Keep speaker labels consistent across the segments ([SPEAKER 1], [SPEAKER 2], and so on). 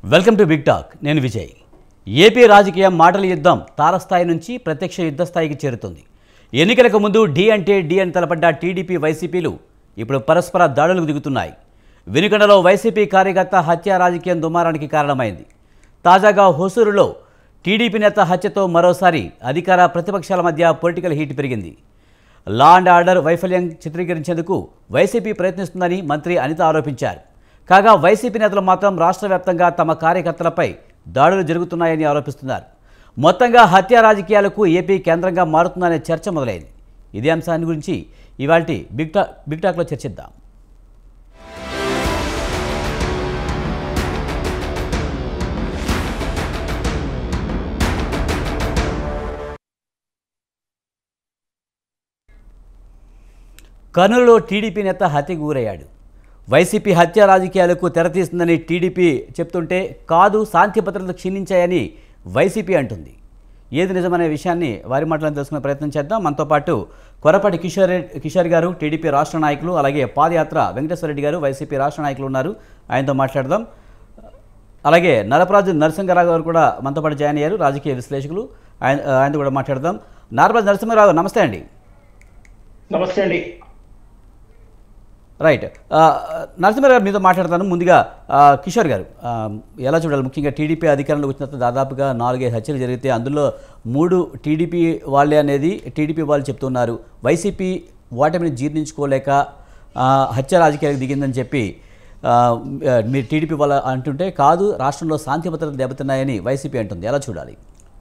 [SPEAKER 1] Welcome to big talk నేను Vijay AP రాజకీయం మాటల యుద్ధం తారస్థాయి నుంచి ప్రత్యక్ష యుద్ధ స్థాయికి చేరుతుంది ఎన్నికలకు ముందు డి అంటే డి అని తలపడ్డ టీడీపీ వైసీపీలు ఇప్పుడు పరస్పర దాడులకు దిగుతున్నాయి వెనుకడలో వైసీపీ కార్యకర్త హత్య రాజకీయం దుమారానికి కారణమైంది తాజాగా హొసూరులో టీడీపీ నేత హత్యతో మరోసారి అధికార ప్రతిపక్షాల మధ్య పొలిటికల్ హీట్ పెరిగింది లా అండ్ ఆర్డర్ వైఫల్యం చిత్రీకరించేందుకు వైసీపీ ప్రయత్నిస్తుందని మంత్రి అనిత ఆరోపించారు కాగా వైసీపీ నేతలు మాత్రం రాష్ట్ర వ్యాప్తంగా తమ కార్యకర్తలపై దాడులు జరుగుతున్నాయని ఆరోపిస్తున్నారు మొత్తంగా హత్య రాజకీయాలకు ఏపీ కేంద్రంగా మారుతుందనే చర్చ మొదలైంది ఇదే అంశాన్ని గురించి ఇవాళ బిగ్ టాక్ బిగ్ టాక్లో చర్చిద్దాం కర్నూలులో టీడీపీ నేత హత్యకు గురయ్యాడు వైసీపీ హత్య రాజకీయాలకు తెరతీస్తుందని టీడీపీ చెప్తుంటే కాదు శాంతి భద్రతలు క్షీణించాయని వైసీపీ అంటుంది ఏది నిజమనే విషయాన్ని వారి మాటలను తెలుసుకునే ప్రయత్నం చేద్దాం మనతో పాటు కొరపాటి కిషోర్ రెడ్డి- కిషోర్ గారు టీడీపీ రాష్ట్ర నాయకులు అలాగే పాదయాత్ర వెంకటేశ్వర రెడ్డి గారు వైసీపీ రాష్ట్ర నాయకులు ఉన్నారు ఆయనతో మాట్లాడదాం అలాగే నరపరాజు నరసింహరావు గారు కూడా మనతో పాటు జాయిన్ అయ్యారు రాజకీయ విశ్లేషకులు ఆయన ఆయనతో కూడా మాట్లాడదాం నారపరాజు నరసింహరావు నమస్తే అండి
[SPEAKER 2] నమస్తే అండి
[SPEAKER 1] రైట్ ఆ, నరసింహరావు గారు మీతో మాట్లాడతాను ముందుగా ఆ, కిషోర్ గారు ఆ, ఎలా చూడాలి ముఖ్యంగా టీడీపీ అధికారంలోకి వచ్చిన తర్వాత దాదాపుగా నాలుగైదు హత్యలు జరిగితే అందులో మూడు టీడీపీ వాళ్ళే అనేది టీడీపీ వాళ్ళు చెప్తున్నారు వైసీపీ ఓటమిని జీర్ణించుకోలేక ఆ, హత్య రాజకీయాలకు దిగిందని చెప్పి ఆ, మీరు టీడీపీ వాళ్ళ అంటుంటే కాదు రాష్ట్రంలో శాంతి భద్రతలు దెబ్బతిన్నాయని వైసీపీ అంటుంది ఎలా చూడాలి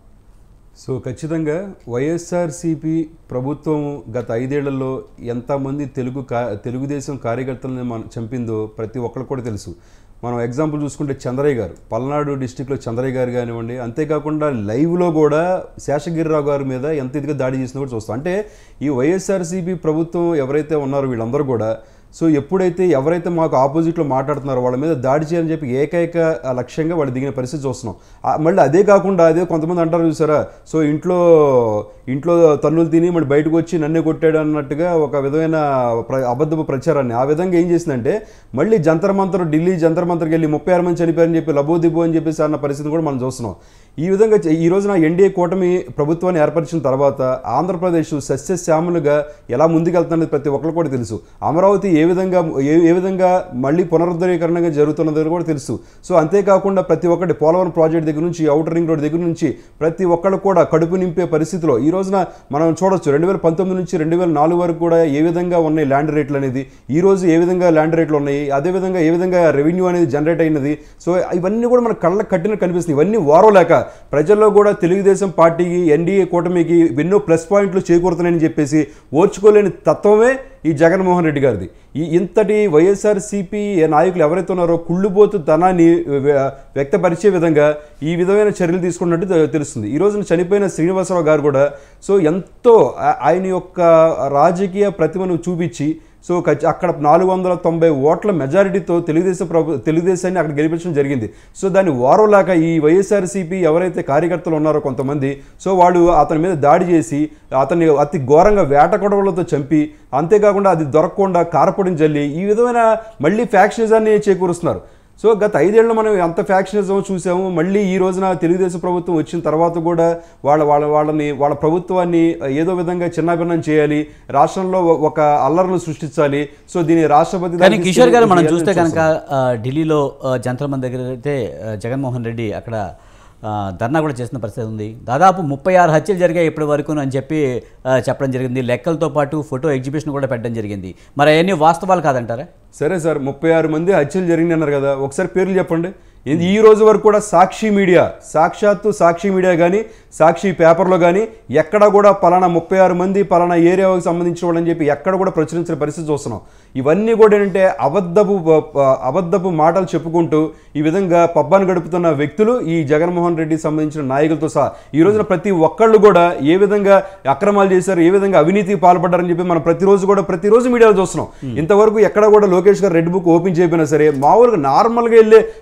[SPEAKER 3] సో ఖచ్చితంగా వైఎస్ఆర్సిపి ప్రభుత్వం గత ఐదేళ్లలో ఎంతమంది తెలుగు కా తెలుగుదేశం కార్యకర్తలను మన చంపిందో ప్రతి ఒక్కరు కూడా తెలుసు మనం ఎగ్జాంపుల్ చూసుకుంటే చంద్రయ్య గారు పల్నాడు డిస్టిక్లో చంద్రయ్య గారు కానివ్వండి అంతేకాకుండా లైవ్లో కూడా శేషగిరిరావు గారి మీద ఎంత ఇదిగా దాడి చేసినా కూడా చూస్తాం అంటే ఈ వైఎస్ఆర్సీపీ ప్రభుత్వం ఎవరైతే ఉన్నారో వీళ్ళందరూ కూడా సో ఎప్పుడైతే ఎవరైతే మాకు ఆపోజిట్లో మాట్లాడుతున్నారో వాళ్ళ మీద దాడి చేయాలని చెప్పి ఏకైక ఆ లక్ష్యంగా వాళ్ళు దిగిన పరిస్థితి చూస్తున్నాం ఆ, మళ్ళీ అదే కాకుండా అదే కొంతమంది అంటారు చూసారా సో ఇంట్లో ఇంట్లో తన్నులు తిని మళ్ళీ బయటకు వచ్చి నన్నే కొట్టాడు అన్నట్టుగా ఒక విధమైన ప్ర అబద్ధపు ప్రచారాన్ని ఆ విధంగా ఏం చేసిందంటే మళ్ళీ జంతర్ మంతర్ ఢిల్లీ జంతర్ మంతర్కి వెళ్ళి ముప్పై ఆరు మంది చనిపోయారని చెప్పి లబోదిబో అని చెప్పేసి అన్న పరిస్థితి కూడా మనం చూస్తున్నాం ఈ విధంగా చే- ఈ రోజున ఎన్డీఏ కూటమి ప్రభుత్వాన్ని ఏర్పరిచిన తర్వాత ఆంధ్రప్రదేశ్ సస్యశ్యామలుగా ఎలా ముందుకెళ్తున్నది ప్రతి ఒక్కరు కూడా తెలుసు అమరావతి ఏ విధంగా ఏ ఏ విధంగా మళ్ళీ పునరుద్ధరీకరణగా జరుగుతున్నది కూడా తెలుసు సో అంతేకాకుండా ప్రతి ఒక్కటి పోలవరం ప్రాజెక్ట్ దగ్గర నుంచి అవుటర్ రింగ్ రోడ్ దగ్గర నుంచి ప్రతి ఒక్కళ్ళు కూడా కడుపు నింపే పరిస్థితిలో ఈ రోజున మనం చూడొచ్చు రెండు వేల పంతొమ్మిది నుంచి రెండు వేల నాలుగు వరకు కూడా ఏ విధంగా ఉన్నాయి ల్యాండ్ రేట్లు అనేది ఈ రోజు ఏ విధంగా ల్యాండ్ రేట్లు ఉన్నాయి అదేవిధంగా ఏ విధంగా రెవెన్యూ అనేది జనరేట్ అయినది సో ఇవన్నీ కూడా మన కళ్ళకు కట్టినట్టు కనిపిస్తుంది ఇవన్నీ వారలేక ప్రజల్లో కూడా తెలుగుదేశం పార్టీకి ఎన్డీఏ కూటమికి ఎన్నో ప్లస్ పాయింట్లు చేకూరుతున్నాయని చెప్పేసి ఓర్చుకోలేని తత్వమే ఈ జగన్మోహన్ రెడ్డి గారిది ఈ ఇంతటి వైఎస్ఆర్సీపీ నాయకులు ఎవరైతే ఉన్నారో కుళ్ళుబోతు ధనాన్ని వ్య- వ్యక్తపరిచే విధంగా ఈ విధమైన చర్యలు తీసుకున్నట్టు తె- తెలుస్తుంది ఈ రోజున చనిపోయిన శ్రీనివాసరావు గారు కూడా సో ఎంతో ఆ- ఆయన యొక్క రాజకీయ ప్రతిభను చూపించి సో ఖచ్చి- అక్కడ నాలుగు వందల తొంభై ఓట్ల మెజారిటీతో తెలుగుదేశం ప్రభు తెలుగుదేశాన్ని అక్కడ గెలిపించడం జరిగింది సో దాన్ని వారంలాగా ఈ వైఎస్ఆర్సీపీ ఎవరైతే కార్యకర్తలు ఉన్నారో కొంతమంది సో వాళ్ళు అతని మీద దాడి చేసి అతన్ని అతి ఘోరంగా వేట కొడవలతో చంపి అంతేకాకుండా అది దొరకకుండా కారపొడిని జల్లి ఈ విధమైన మళ్ళీ ఫ్యాక్షనిజాన్ని చేకూరుస్తున్నారు సో గత ఐదేళ్ళు మనం ఎంత ఫ్యాక్షనిజం చూసాము మళ్ళీ ఈ రోజున తెలుగుదేశం ప్రభుత్వం వచ్చిన తర్వాత కూడా వాళ్ళ వాళ్ళ వాళ్ళని వాళ్ళ ప్రభుత్వాన్ని ఏదో విధంగా చిన్నాభిన్నం చేయాలి రాష్ట్రంలో ఒ- ఒక అల్లర్ను సృష్టించాలి సో దీని రాష్ట్రపతి
[SPEAKER 1] కానీ
[SPEAKER 3] దానికి
[SPEAKER 1] కిషోర్ గారు మనం
[SPEAKER 3] చేయాలని
[SPEAKER 1] చూస్తే కనుక
[SPEAKER 3] చూస్తున్నాం.
[SPEAKER 1] ఆ, ఢిల్లీలో ఆ, జంతర్ మంది దగ్గర అయితే ఆ, జగన్మోహన్ రెడ్డి అక్కడ ఆ, ధర్నా కూడా చేసిన పరిస్థితి ఉంది దాదాపు ముప్పై ఆరు హత్యలు జరిగాయి ఇప్పటి వరకు అని చెప్పి ఆ, చెప్పడం జరిగింది లెక్కలతో పాటు ఫోటో ఎగ్జిబిషన్ కూడా పెట్టడం జరిగింది మరి అవన్నీ వాస్తవాలు కాదంటారా
[SPEAKER 3] సరే సార్ ముప్పై ఆరు మంది హత్యలు జరిగినాయి అన్నారు కదా ఒకసారి పేర్లు చెప్పండి ఇది ఈ రోజు వరకు కూడా సాక్షి మీడియా సాక్షాత్తు సాక్షి మీడియా కానీ సాక్షి పేపర్లో కానీ ఎక్కడ కూడా పలానా ముప్పై ఆరు మంది పలానా ఏరియాకి సంబంధించిన వాళ్ళని చెప్పి ఎక్కడ కూడా ప్రచురించిన పరిస్థితి చూస్తున్నాం ఇవన్నీ కూడా ఏంటంటే అబద్ధపు ప- ప- అబద్ధపు మాటలు చెప్పుకుంటూ ఈ విధంగా పబ్బాన్ని గడుపుతున్న వ్యక్తులు ఈ జగన్మోహన్ రెడ్డికి సంబంధించిన నాయకులతో సహా ఈ రోజున ప్రతి ఒక్కళ్ళు కూడా ఏ విధంగా అక్రమాలు చేశారు ఏ విధంగా అవినీతికి పాల్పడ్డారని చెప్పి మనం ప్రతిరోజు కూడా ప్రతిరోజు మీడియాలో చూస్తున్నాం ఇంతవరకు ఎక్కడ కూడా లోకేష్ గారు రెడ్ బుక్ ఓపెన్ చేయకపోయినా సరే మామూలుగా నార్మల్గా వెళ్ళే ప్రొసీజర్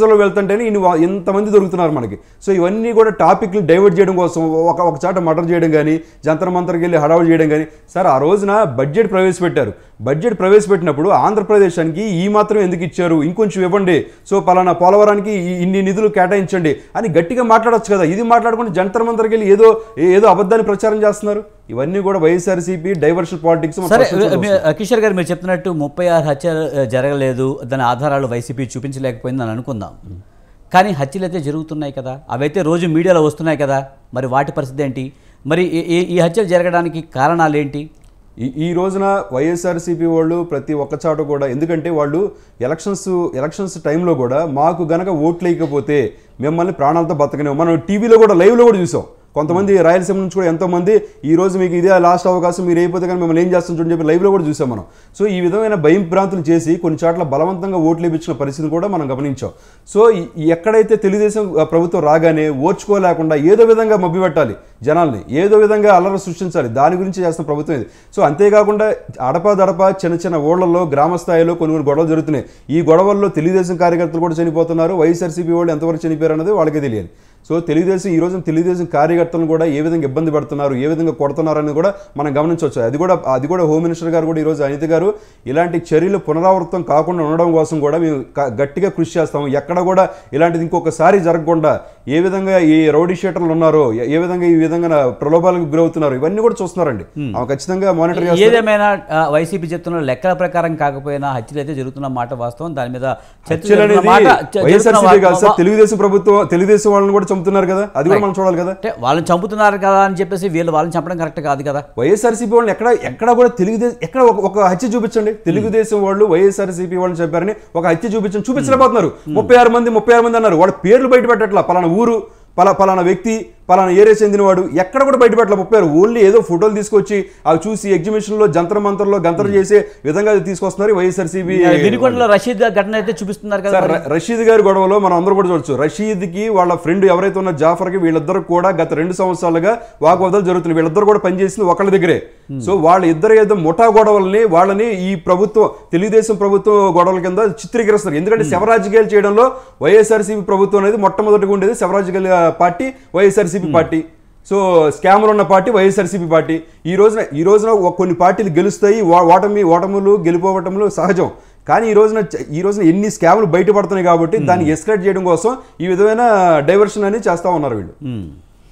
[SPEAKER 3] కిలోమీటర్లో వెళ్తుంటేనే ఇన్ని వా- ఇంతమంది దొరుకుతున్నారు మనకి సో ఇవన్నీ కూడా టాపిక్ని డైవర్ట్ చేయడం కోసం ఒక ఒక చాట మర్డర్ చేయడం కానీ జంతర్ మంతర్కి వెళ్ళి హడావుడి చేయడం కానీ సార్ ఆ రోజున బడ్జెట్ ప్రవేశపెట్టారు బడ్జెట్ ప్రవేశపెట్టినప్పుడు ఆంధ్రప్రదేశానికి ఈ మాత్రం ఎందుకు ఇచ్చారు ఇంకొంచెం ఇవ్వండి సో పలానా పోలవరానికి ఈ- ఇన్ని నిధులు కేటాయించండి అని గట్టిగా మాట్లాడొచ్చు కదా ఇది మాట్లాడుకుంటే జంతర్ మంతర్కి వెళ్ళి ఏదో ఏదో అబద్ధాన్ని ప్రచారం చేస్తున్నారు ఇవన్నీ కూడా వైఎస్ఆర్సీపీ డైవర్షన్ పాలిటిక్స్
[SPEAKER 1] సరే మీ- కిషోర్ గారు మీరు చెప్తున్నట్టు ముప్పై ఆరు హత్యలు ఆ, జరగలేదు దాని ఆధారాలు వైసీపీ చూపించలేకపోయింది అని అనుకుందాం కానీ హత్యలు అయితే జరుగుతున్నాయి కదా అవైతే రోజు మీడియాలో వస్తున్నాయి కదా మరి వాటి పరిస్థితి ఏంటి మరి ఈ- ఈ- ఈ హత్యలు జరగడానికి కారణాలు ఏంటి
[SPEAKER 3] ఈ ఈ రోజున వైఎస్ఆర్సీపీ వాళ్ళు ప్రతి ఒక్క చాట కూడా ఎందుకంటే వాళ్ళు ఎలక్షన్స్ ఎలక్షన్స్ టైంలో కూడా మాకు గనక ఓట్లు వేయకపోతే మిమ్మల్ని ప్రాణాలతో బతకనే మనం టీవీలో కూడా లైవ్లో కూడా చూసాం కొంతమంది రాయలసీమ నుంచి కూడా ఎంతో మంది ఈ రోజు మీకు ఇదే లాస్ట్ అవకాశం మీరు అయిపోతే కానీ మిమ్మల్ని ఏం చేస్తాం చూడని చెప్పి లైవ్లో కూడా చూసాం మనం సో ఈ విధమైన భయం భ్రాంతులు చేసి కొన్ని చోట్ల బలవంతంగా ఓట్లు వేయించిన పరిస్థితి కూడా మనం గమనించాం సో ఈ- ఎక్కడైతే తెలుగుదేశం ఆ, ప్రభుత్వం రాగానే ఓర్చుకోలేకుండా ఏదో విధంగా మభ్యపెట్టాలి జనాల్ని ఏదో విధంగా అల్లరి సృష్టించాలి దాని గురించి చేస్తున్న ప్రభుత్వం ఇది సో అంతేకాకుండా అడపా దడప చిన్న చిన్న ఊళ్ళల్లో గ్రామ స్థాయిలో కొన్ని కొన్ని గొడవలు జరుగుతున్నాయి ఈ గొడవల్లో తెలుగుదేశం కార్యకర్తలు కూడా చనిపోతున్నారు వైఎస్ఆర్సీపీ వాళ్ళు ఎంతవరకు చనిపోయారు అన్నది వాళ్ళకే తెలియాలి సో తెలుగుదేశం ఈ రోజున తెలుగుదేశం కార్యకర్తలను కూడా ఏ విధంగా ఇబ్బంది పడుతున్నారు ఏ విధంగా కొడుతున్నారు అనేది కూడా మనం గమనించవచ్చు అది కూడా అది కూడా హోమ్ మినిస్టర్ గారు కూడా ఈరోజు అనిత గారు ఇలాంటి చర్యలు పునరావృతం కాకుండా ఉండడం కోసం కూడా మేము క- గట్టిగా కృషి చేస్తాము ఎక్కడ కూడా ఇలాంటిది ఇంకొకసారి జరగకుండా ఏ విధంగా ఈ రౌడీ షీటర్లు ఉన్నారో ఏ- ఏ విధంగా ఈ విధంగా ప్రలోభాలకు గురవుతున్నారు ఇవన్నీ కూడా చూస్తున్నారండి ఆమె ఖచ్చితంగా మానిటర్ చేస్తారు
[SPEAKER 1] ఏదేమైనా ఆ, వైసీపీ చెప్తున్న లెక్కల ప్రకారం కాకపోయినా హత్యలు అయితే జరుగుతున్న మాట వాస్తవం దాని మీద చర్చ
[SPEAKER 3] హత్యలు
[SPEAKER 1] జరుగుతున్న
[SPEAKER 3] అనేది
[SPEAKER 1] మాట- చ-
[SPEAKER 3] వైఎస్ఆర్సీపీ
[SPEAKER 1] జరుగుతున్న
[SPEAKER 3] కాదు సార్
[SPEAKER 1] వా-
[SPEAKER 3] తెలుగుదేశం ప్రభుత్వం తెలుగుదేశం వాళ్ళని కూడా చంపుతున్నారు కదా అది కూడా మనం చూడాలి కదా
[SPEAKER 1] అంటే వాళ్ళని చంపుతున్నారు కదా అని చెప్పేసి వీళ్ళు వాళ్ళని చంపడం కరెక్ట్ కాదు కదా
[SPEAKER 3] వైఎస్ఆర్సీపీ వాళ్ళని ఎక్కడ ఎక్కడ కూడా తెలుగుదేశం ఎక్కడ ఒక ఒక హత్య చూపించండి తెలుగుదేశం వాళ్ళు వైఎస్ఆర్సీపీ వాళ్ళని చెప్పారని ఒక హత్య చూపించండి చూపించలేకపోతున్నారు ముప్పై ఆరు మంది ముప్పై ఆరు మంది అన్నారు వాళ్ళ పేర్లు బయట పెట్టట్లా పలానా ఊరు పలా పలానా వ్యక్తి పలానా ఏరియా చెందినవాడు ఎక్కడ కూడా బయట పెట్టలే ముప్పై ఆరు ఓన్లీ ఏదో ఫోటోలు తీసుకొచ్చి అవి చూసి ఎగ్జిబిషన్లో జంతర్ మంతర్లో గంతర్ చేసే విధంగా అది తీసుకొస్తున్నారు వైఎస్ఆర్సీపీ
[SPEAKER 1] వినుకొండలో రషీద్ ఘటన అయితే చూపిస్తున్నారు కదా
[SPEAKER 3] సార్
[SPEAKER 1] మరి.
[SPEAKER 3] ర- రషీద్ గారి గొడవలో మనం అందరూ కూడా చూడొచ్చు రషీద్కి వాళ్ళ ఫ్రెండ్ ఎవరైతే ఉన్న జాఫర్కి వీళ్ళిద్దరు కూడా గత రెండు సంవత్సరాలుగా వాగ్వాదాలు జరుగుతున్నాయి వీళ్ళిద్దరు కూడా పనిచేసింది ఒకళ్ళ దగ్గరే సో వాళ్ళ ఇద్దరు ఏదో ముఠా గొడవల్ని వాళ్ళని ఈ ప్రభుత్వం తెలుగుదేశం ప్రభుత్వం గొడవల కింద చిత్రీకరిస్తారు ఎందుకంటే శవరాజకీయాలు చేయడంలో వైఎస్ఆర్సీపీ ప్రభుత్వం అనేది మొట్టమొదటిగా ఉండేది శవరాజకీయ పార్టీ వైఎస్ఆర్సీపీ పార్టీ సో స్కామ్లు ఉన్న పార్టీ వైఎస్ఆర్సీపీ పార్టీ ఈ రోజున ఈ రోజున ఒక కొన్ని పార్టీలు గెలుస్తాయి వా- ఓటమి ఓటములు గెలిపోవటములు సహజం కానీ ఈ రోజున చ- ఈ రోజున ఎన్ని స్కామ్లు బయటపడుతున్నాయి కాబట్టి దాన్ని ఎస్కలేట్ చేయడం కోసం ఈ విధమైన డైవర్షన్ అని చేస్తా ఉన్నారు వీళ్ళు
[SPEAKER 1] మ్మ్.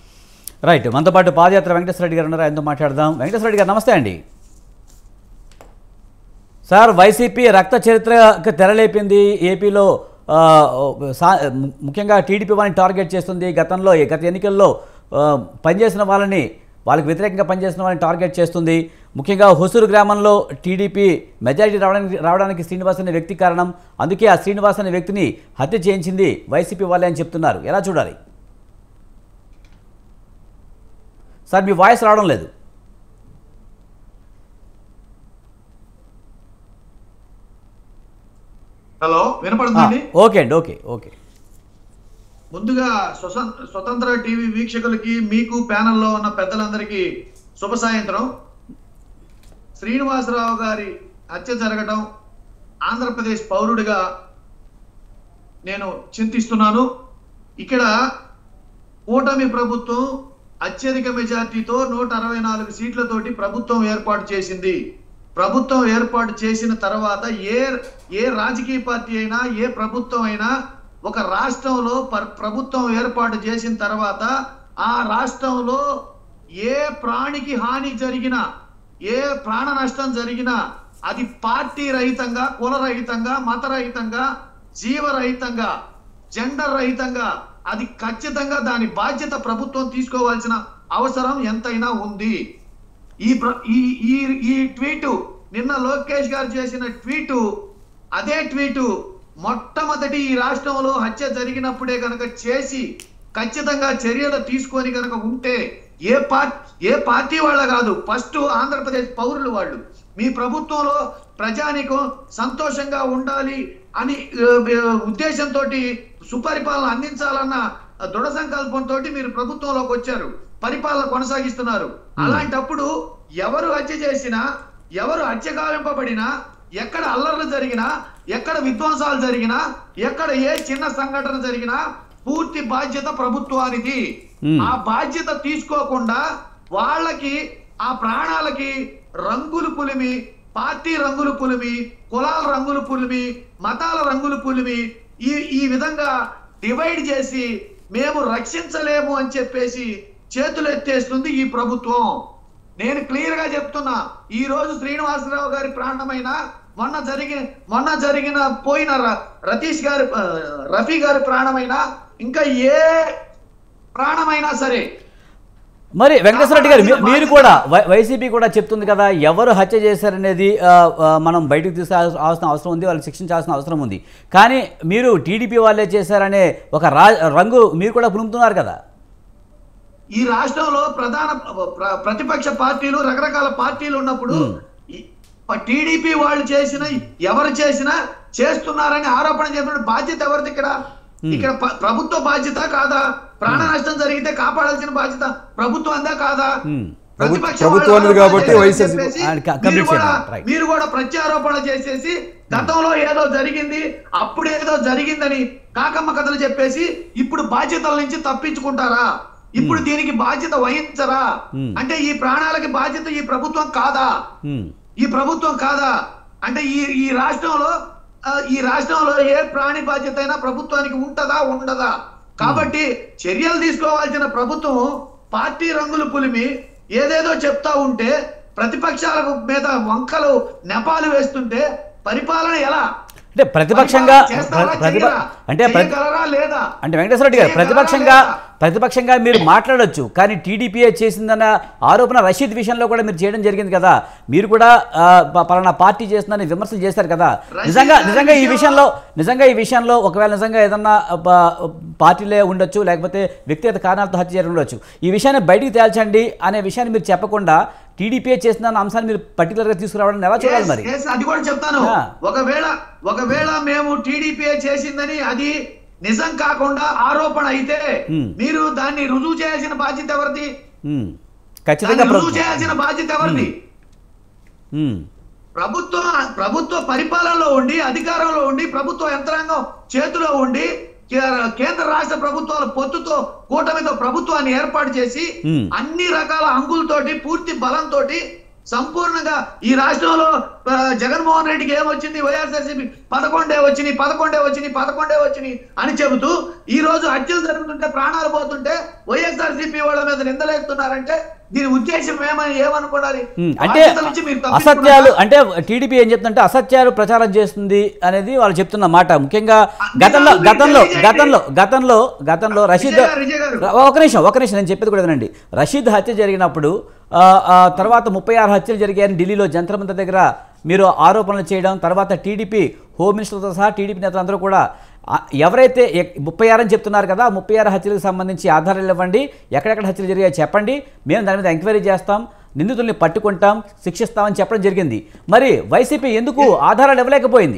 [SPEAKER 1] రైట్ మనతో పాటు పాదయాత్ర వెంకటేశ్వర రెడ్డి గారు ఉన్నారు ఆయనతో మాట్లాడదాం వెంకటేశ్వర రెడ్డి గారు నమస్తే అండి సార్ వైసీపీ రక్త చరిత్రకు తెరలేపింది ఏపీలో ఆ, సా- ము- ముఖ్యంగా టీడీపీ వాళ్ళని టార్గెట్ చేస్తుంది గతంలో గత ఎన్నికల్లో ఆ, పనిచేసిన వాళ్ళని వాళ్ళకి వ్యతిరేకంగా పనిచేసిన వాళ్ళని టార్గెట్ చేస్తుంది ముఖ్యంగా హుసూరు గ్రామంలో టీడీపీ మెజారిటీ రావడానికి రావడానికి శ్రీనివాస్ అనే వ్యక్తి కారణం అందుకే ఆ శ్రీనివాస్ అనే వ్యక్తిని హత్య చేయించింది వైసీపీ వాళ్ళే అని చెప్తున్నారు ఎలా చూడాలి సార్ మీ వాయిస్ రావడం లేదు
[SPEAKER 4] హలో వినపడుతుందండి
[SPEAKER 1] ఓకే అండి ఓకే ఓకే
[SPEAKER 4] ముందుగా స్వసం- స్వతంత్ర టీవీ వీక్షకులకి మీకు ప్యానెల్లో ఉన్న పెద్దలందరికీ శుభ సాయంత్రం శ్రీనివాసరావు గారి హత్య జరగడం ఆంధ్రప్రదేశ్ పౌరుడిగా నేను చింతిస్తున్నాను ఇక్కడ కూటమి ప్రభుత్వం అత్యధిక మెజార్టీతో నూట అరవై నాలుగు సీట్లతోటి ప్రభుత్వం ఏర్పాటు చేసింది ప్రభుత్వం ఏర్పాటు చేసిన తర్వాత ఏ ఏ రాజకీయ పార్టీ అయినా ఏ ప్రభుత్వం అయినా ఒక రాష్ట్రంలో పర్- ప్రభుత్వం ఏర్పాటు చేసిన తర్వాత ఆ రాష్ట్రంలో ఏ ప్రాణికి హాని జరిగినా ఏ ప్రాణ నష్టం జరిగినా అది పార్టీ రహితంగా కులరహితంగా మతరహితంగా జీవరహితంగా జెండర్ రహితంగా అది ఖచ్చితంగా దాని బాధ్యత ప్రభుత్వం తీసుకోవాల్సిన అవసరం ఎంతైనా ఉంది ఈ ప్ర- ఈ ఈ ఈ ట్వీటు నిన్న లోకేష్ గారు చేసిన ట్వీటు అదే ట్వీటు మొట్టమొదటి ఈ రాష్ట్రంలో హత్య జరిగినప్పుడే కనుక చేసి ఖచ్చితంగా చర్యలు తీసుకొని కనుక ఉంటే ఏ పార్టీ ఏ పార్టీ వాళ్ళ కాదు ఫస్ట్ ఆంధ్రప్రదేశ్ పౌరులు వాళ్ళు మీ ప్రభుత్వంలో ప్రజానికం సంతోషంగా ఉండాలి అని ఉద్దేశంతో సుపరిపాలన అందించాలన్న దృఢ సంకల్పంతో మీరు ప్రభుత్వంలోకి వచ్చారు పరిపాలన కొనసాగిస్తున్నారు అలాంటప్పుడు ఎవరు హత్య చేసినా ఎవరు హత్య గావింపబడినా ఎక్కడ అల్లర్లు జరిగినా ఎక్కడ విధ్వంసాలు జరిగినా ఎక్కడ ఏ చిన్న సంఘటన జరిగినా పూర్తి బాధ్యత ప్రభుత్వానికి
[SPEAKER 1] Hmm.
[SPEAKER 4] ఆ బాధ్యత తీసుకోకుండా వాళ్ళకి ఆ ప్రాణాలకి రంగులు పులిమి పార్టీ రంగులు పులిమి కులాల రంగులు పులిమి మతాల రంగులు పులిమి ఈ ఈ విధంగా డివైడ్ చేసి మేము రక్షించలేము అని చెప్పేసి చేతులు ఎత్తేస్తుంది ఈ ప్రభుత్వం నేను క్లియర్ గా చెప్తున్నా ఈ రోజు శ్రీనివాసరావు గారి ప్రాణమైన మొన్న జరిగిన మొన్న జరిగిన పోయిన ర- రతీష్ గారి ఆ, రఫీ గారి ప్రాణమైన ఇంకా ఏ ప్రాణమైనా సరే
[SPEAKER 1] మరి వెంకటేశ్వర రెడ్డి గారు మీ- మీరు కూడా వై- వైసీపీ కూడా చెప్తుంది కదా ఎవరు హత్య చేశారనేది ఆ, ఆ, మనం బయటకు తీసుకోవాల్సిన అవసరం ఉంది వాళ్ళని శిక్షించాల్సిన అవసరం ఉంది కానీ మీరు టీడీపీ వాళ్ళే చేశారనే ఒక రా రంగు మీరు కూడా పులుముతున్నారు కదా
[SPEAKER 4] ఈ రాష్ట్రంలో ప్రధాన ప్ర- ప్రతిపక్ష పార్టీలు రకరకాల పార్టీలు ఉన్నప్పుడు టీడీపీ వాళ్ళు చేసిన ఎవరు చేసినా చేస్తున్నారని ఆరోపణ చేసిన బాధ్యత ఎవరిది ఇక్కడ ఇక్కడ ప- ప్రభుత్వ బాధ్యత కాదా ప్రాణ నష్టం జరిగితే కాపాడాల్సిన బాధ్యత ప్రభుత్వం అందా కాదా
[SPEAKER 1] Hmm.
[SPEAKER 4] ప్రతిపక్ష
[SPEAKER 3] ప్రభుత్వానిది
[SPEAKER 4] వాళ్ళు
[SPEAKER 3] కాబట్టి
[SPEAKER 4] ఆరోపణ
[SPEAKER 3] వైఎస్ఆర్
[SPEAKER 4] చేసేసి
[SPEAKER 1] ఆ, క-
[SPEAKER 4] మీరు
[SPEAKER 1] complete
[SPEAKER 4] కూడా-
[SPEAKER 1] చేయండి. Right.
[SPEAKER 4] మీరు కూడా ప్రత్యారోపణ చేసేసి గతంలో ఏదో జరిగింది అప్పుడు ఏదో జరిగిందని కాకమ్మ కథలు చెప్పేసి ఇప్పుడు బాధ్యతల నుంచి తప్పించుకుంటారా ఇప్పుడు దీనికి బాధ్యత వహించరా
[SPEAKER 1] Hmm.
[SPEAKER 4] అంటే ఈ ప్రాణాలకి బాధ్యత ఈ ప్రభుత్వం కాదా
[SPEAKER 1] ఉమ్,
[SPEAKER 4] ఈ ప్రభుత్వం కాదా అంటే ఈ ఈ రాష్ట్రంలో ఆ, ఈ రాష్ట్రంలో ఏ ప్రాణి బాధ్యత అయినా ప్రభుత్వానికి ఉంటదా ఉండదా కాబట్టి చర్యలు తీసుకోవాల్సిన ప్రభుత్వం పార్టీ రంగులు పులిమి ఏదేదో చెప్తా ఉంటే ప్రతిపక్షాల మీద వంకలు నెపాలు వేస్తుంటే పరిపాలన ఎలా
[SPEAKER 1] అంటే ప్రతిపక్షంగా
[SPEAKER 4] పరిపాలన చేస్తారా,
[SPEAKER 1] ప్ర- ప్రతిప
[SPEAKER 4] చెయ్యరా?
[SPEAKER 1] అంటే ప్రతి
[SPEAKER 4] చెయ్యగలరా లేదా
[SPEAKER 1] అంటే వెంకటేశ్వర రెడ్డి గారు
[SPEAKER 4] చేయగలరా
[SPEAKER 1] ప్రతిపక్షంగా
[SPEAKER 4] లేదా?
[SPEAKER 1] ప్రతిపక్షంగా మీరు మాట్లాడొచ్చు కానీ టీడీపీఏ చేసిందన్న ఆరోపణ రషీద్ విషయంలో కూడా మీరు చేయడం జరిగింది కదా మీరు కూడా ఆ, ప- పలానా పార్టీ చేస్తుందని విమర్శలు చేశారు కదా
[SPEAKER 4] రషీద్
[SPEAKER 1] నిజంగా
[SPEAKER 4] గారి
[SPEAKER 1] నిజంగా ఈ
[SPEAKER 4] విషయంలో-
[SPEAKER 1] విషయంలో నిజంగా ఈ విషయంలో ఒకవేళ నిజంగా ఏదన్నా ప- పార్టీలే ఉండొచ్చు లేకపోతే వ్యక్తిగత కారణాలతో హత్య చేసి ఉండొచ్చు ఈ విషయాన్ని బయటికి తేల్చండి అనే విషయాన్ని మీరు చెప్పకుండా టీడీపీఏ చేస్తుందన్న అంశాన్ని మీరు పర్టికులర్గా తీసుకురావడం ఎలా చూడాలి
[SPEAKER 4] Yes,
[SPEAKER 1] మరి
[SPEAKER 4] yes, అది కూడా చెప్తాను
[SPEAKER 1] Yeah.
[SPEAKER 4] ఒకవేళ ఒకవేళ మేము టీడీపీ చేసిందని అది నిజం కాకుండా ఆరోపణ అయితే
[SPEAKER 1] Hmm.
[SPEAKER 4] మీరు దాన్ని రుజువు చేయాల్సిన బాధ్యత ఎవరిది
[SPEAKER 1] ఉమ్, ఖచ్చితంగా
[SPEAKER 4] దాన్ని రుజువు
[SPEAKER 1] ప్రభుత్వం.
[SPEAKER 4] చేయాల్సిన బాధ్యత ఎవరిది
[SPEAKER 1] ఉమ్,
[SPEAKER 4] ప్రభుత్వం ప్రభుత్వ పరిపాలనలో ఉండి అధికారంలో ఉండి ప్రభుత్వ యంత్రాంగం చేతిలో ఉండి కే- కేంద్ర రాష్ట్ర ప్రభుత్వాల పొత్తుతో కూటమితో ప్రభుత్వాన్ని ఏర్పాటు చేసి
[SPEAKER 1] Hmm.
[SPEAKER 4] అన్ని రకాల అంగులతోటి పూర్తి బలంతో సంపూర్ణంగా ఈ రాష్ట్రంలో ఆ, జగన్మోహన్ రెడ్డికి ఏమొచ్చింది వైఎస్ఆర్సీపీ పదకొండే వచ్చినాయి పదకొండే వచ్చినాయి పదకొండే వచ్చినాయి అని చెబుతూ ఈ రోజు హత్యలు జరుగుతుంటే ప్రాణాలు పోతుంటే వైఎస్ఆర్సీపీ వాళ్ళ మీద నిందలేస్తున్నారంటే దీని ఉద్దేశం ఏమని ఏమనుకోవాలి
[SPEAKER 1] ఉమ్, అంటే
[SPEAKER 4] బాధ్యతల నుంచి మీరు
[SPEAKER 1] అసత్యాలు
[SPEAKER 4] తప్పించుకున్నారా?
[SPEAKER 1] అంటే టీడీపీ ఏం చెప్తుందంటే అసత్యాలు ప్రచారం చేస్తుంది అనేది వాళ్ళు చెప్తున్న మాట ముఖ్యంగా గతంలో
[SPEAKER 4] మీరు
[SPEAKER 1] గతంలో
[SPEAKER 4] తెలియజేయండి.
[SPEAKER 1] గతంలో గతంలో గతంలో రషీద్
[SPEAKER 4] విజయ్ గారు, విజయ్ గారు.
[SPEAKER 1] ఒక నిమిషం ఒక నిమిషం నేను చెప్పేది కూడా వినండి రషీద్ హత్య జరిగినప్పుడు ఆ, ఆ తర్వాత ముప్పై ఆరు హత్యలు జరిగాయని ఢిల్లీలో జంతర్ మంతర్ దగ్గర మీరు ఆరోపణలు చేయడం తర్వాత టీడీపీ హోమ్ మినిస్టర్తో సహా టీడీపీ నేతలందరూ కూడా ఆ, ఎవరైతే ఎక్- ముప్పై ఆరు అని చెప్తున్నారు కదా ముప్పై ఆరు హత్యలకు సంబంధించి ఆధారాలు ఇవ్వండి ఎక్కడెక్కడ హత్యలు జరిగాయో చెప్పండి మేము దాని మీద ఎంక్వైరీ చేస్తాం నిందితుల్ని పట్టుకుంటాం శిక్షిస్తామని చెప్పడం జరిగింది మరి వైసీపీ ఎందుకు ఆధారాలు ఇవ్వలేకపోయింది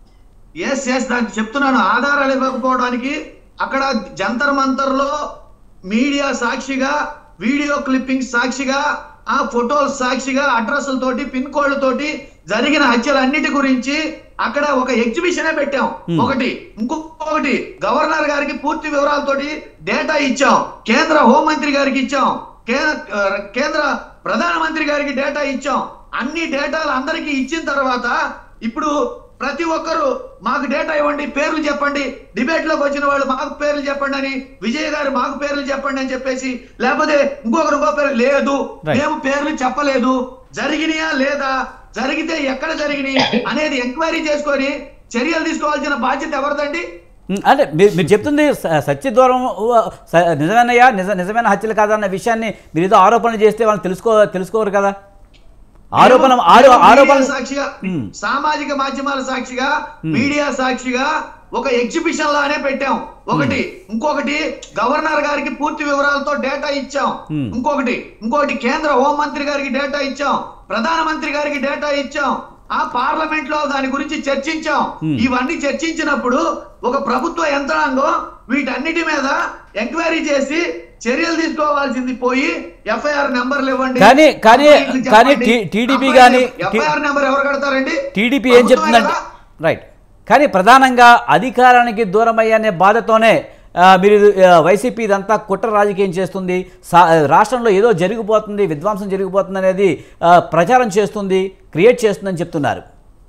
[SPEAKER 4] ఎస్ ఎస్ దానికి చెప్తున్నాను ఆధారాలు ఇవ్వకపోవడానికి అక్కడ జంతర్ మంతర్ లో మీడియా సాక్షిగా వీడియో క్లిప్పింగ్ సాక్షిగా ఆ ఫోటోలు సాక్షిగా అడ్రస్ల తోటి పిన్ కోడ్ల తోటి జరిగిన హత్యలన్నిటి గురించి అక్కడ ఒక ఎగ్జిబిషనే పెట్టాం ఒకటి ఇంకొకటి గవర్నర్ గారికి పూర్తి వివరాలతోటి డేటా ఇచ్చాం కేంద్ర హోంమంత్రి గారికి ఇచ్చాం కే- ఆ, కేంద్ర ప్రధానమంత్రి గారికి డేటా ఇచ్చాం అన్ని డేటాలు అందరికీ ఇచ్చిన తర్వాత ఇప్పుడు ప్రతి ఒక్కరు మాకు డేటా ఇవ్వండి పేర్లు చెప్పండి డిబేట్ లోకి వచ్చిన వాళ్ళు మాకు పేర్లు చెప్పండి అని విజయ్ గారు మాకు పేర్లు చెప్పండి అని చెప్పేసి లేకపోతే ఇంకొకరు ఇంకో పేరు లేదు
[SPEAKER 1] Right.
[SPEAKER 4] మేము పేర్లు చెప్పలేదు జరిగినాయా లేదా జరిగితే ఎక్కడ జరిగినాయి అనేది ఎంక్వైరీ చేసుకొని చర్యలు తీసుకోవాల్సిన బాధ్యత ఎవరిదండి
[SPEAKER 1] ఉమ్, అంటే మీరు మీరు చెప్తుంది స- సత్య దూరం ఉ, స- నిజమేనయ్యా నిజ నిజమైన హత్యలు కాదన్న విషయాన్ని మీరు ఏదో ఆరోపణలు చేస్తే వాళ్ళు తెలుసుకో తెలుసుకోరు కదా ఆరోపణ
[SPEAKER 4] మేము-
[SPEAKER 1] ఆరో
[SPEAKER 4] మేము
[SPEAKER 1] ఆరోపణ
[SPEAKER 4] మీడియా సాక్షిగా
[SPEAKER 1] మ్మ్.
[SPEAKER 4] సామాజిక మాధ్యమాల సాక్షిగా మీడియా సాక్షిగా ఒక ఎగ్జిబిషన్ లానే పెట్టాం ఒకటి ఇంకొకటి గవర్నర్ గారికి పూర్తి వివరాలతో డేటా ఇచ్చాం
[SPEAKER 1] మ్మ్.
[SPEAKER 4] ఇంకొకటి ఇంకొకటి కేంద్ర హోంమంత్రి గారికి డేటా ఇచ్చాం ప్రధానమంత్రి గారికి డేటా ఇచ్చాం ఆ పార్లమెంట్ లో దాని గురించి చర్చించాం
[SPEAKER 1] మ్మ్.
[SPEAKER 4] ఇవన్నీ చర్చించినప్పుడు ఒక ప్రభుత్వ యంత్రాంగం వీటన్నిటి మీద ఎంక్వైరీ చేసి చర్యలు తీసుకోవాల్సింది పోయి ఎఫ్ఐఆర్ నెంబర్లు ఇవ్వండి
[SPEAKER 1] కానీ- కానీ-
[SPEAKER 4] కంప్లైంట్లు
[SPEAKER 1] కానీ
[SPEAKER 4] చెప్పండి.
[SPEAKER 1] టీ- టీడీపీ
[SPEAKER 4] కంప్లైంట్
[SPEAKER 1] గాని-
[SPEAKER 4] ఎఫ్ఐఆర్ నెంబర్ ఎవరు కడతారండి
[SPEAKER 1] టీడీపీ ఏం
[SPEAKER 4] ప్రభుత్వమే
[SPEAKER 1] చెప్తుందంటే
[SPEAKER 4] కదా?
[SPEAKER 1] రైట్ కానీ ప్రధానంగా అధికారానికి దూరం అయ్యనే బాధతోనే ఆ, మీరు ఆ, వైసీపీ ఇదంతా కుట్ర రాజకీయం చేస్తుంది సా- రాష్ట్రంలో ఏదో జరిగిపోతుంది విధ్వంసం జరిగిపోతుంది అనేది ఆ, ప్రచారం చేస్తుంది క్రియేట్ చేస్తుందని చెప్తున్నారు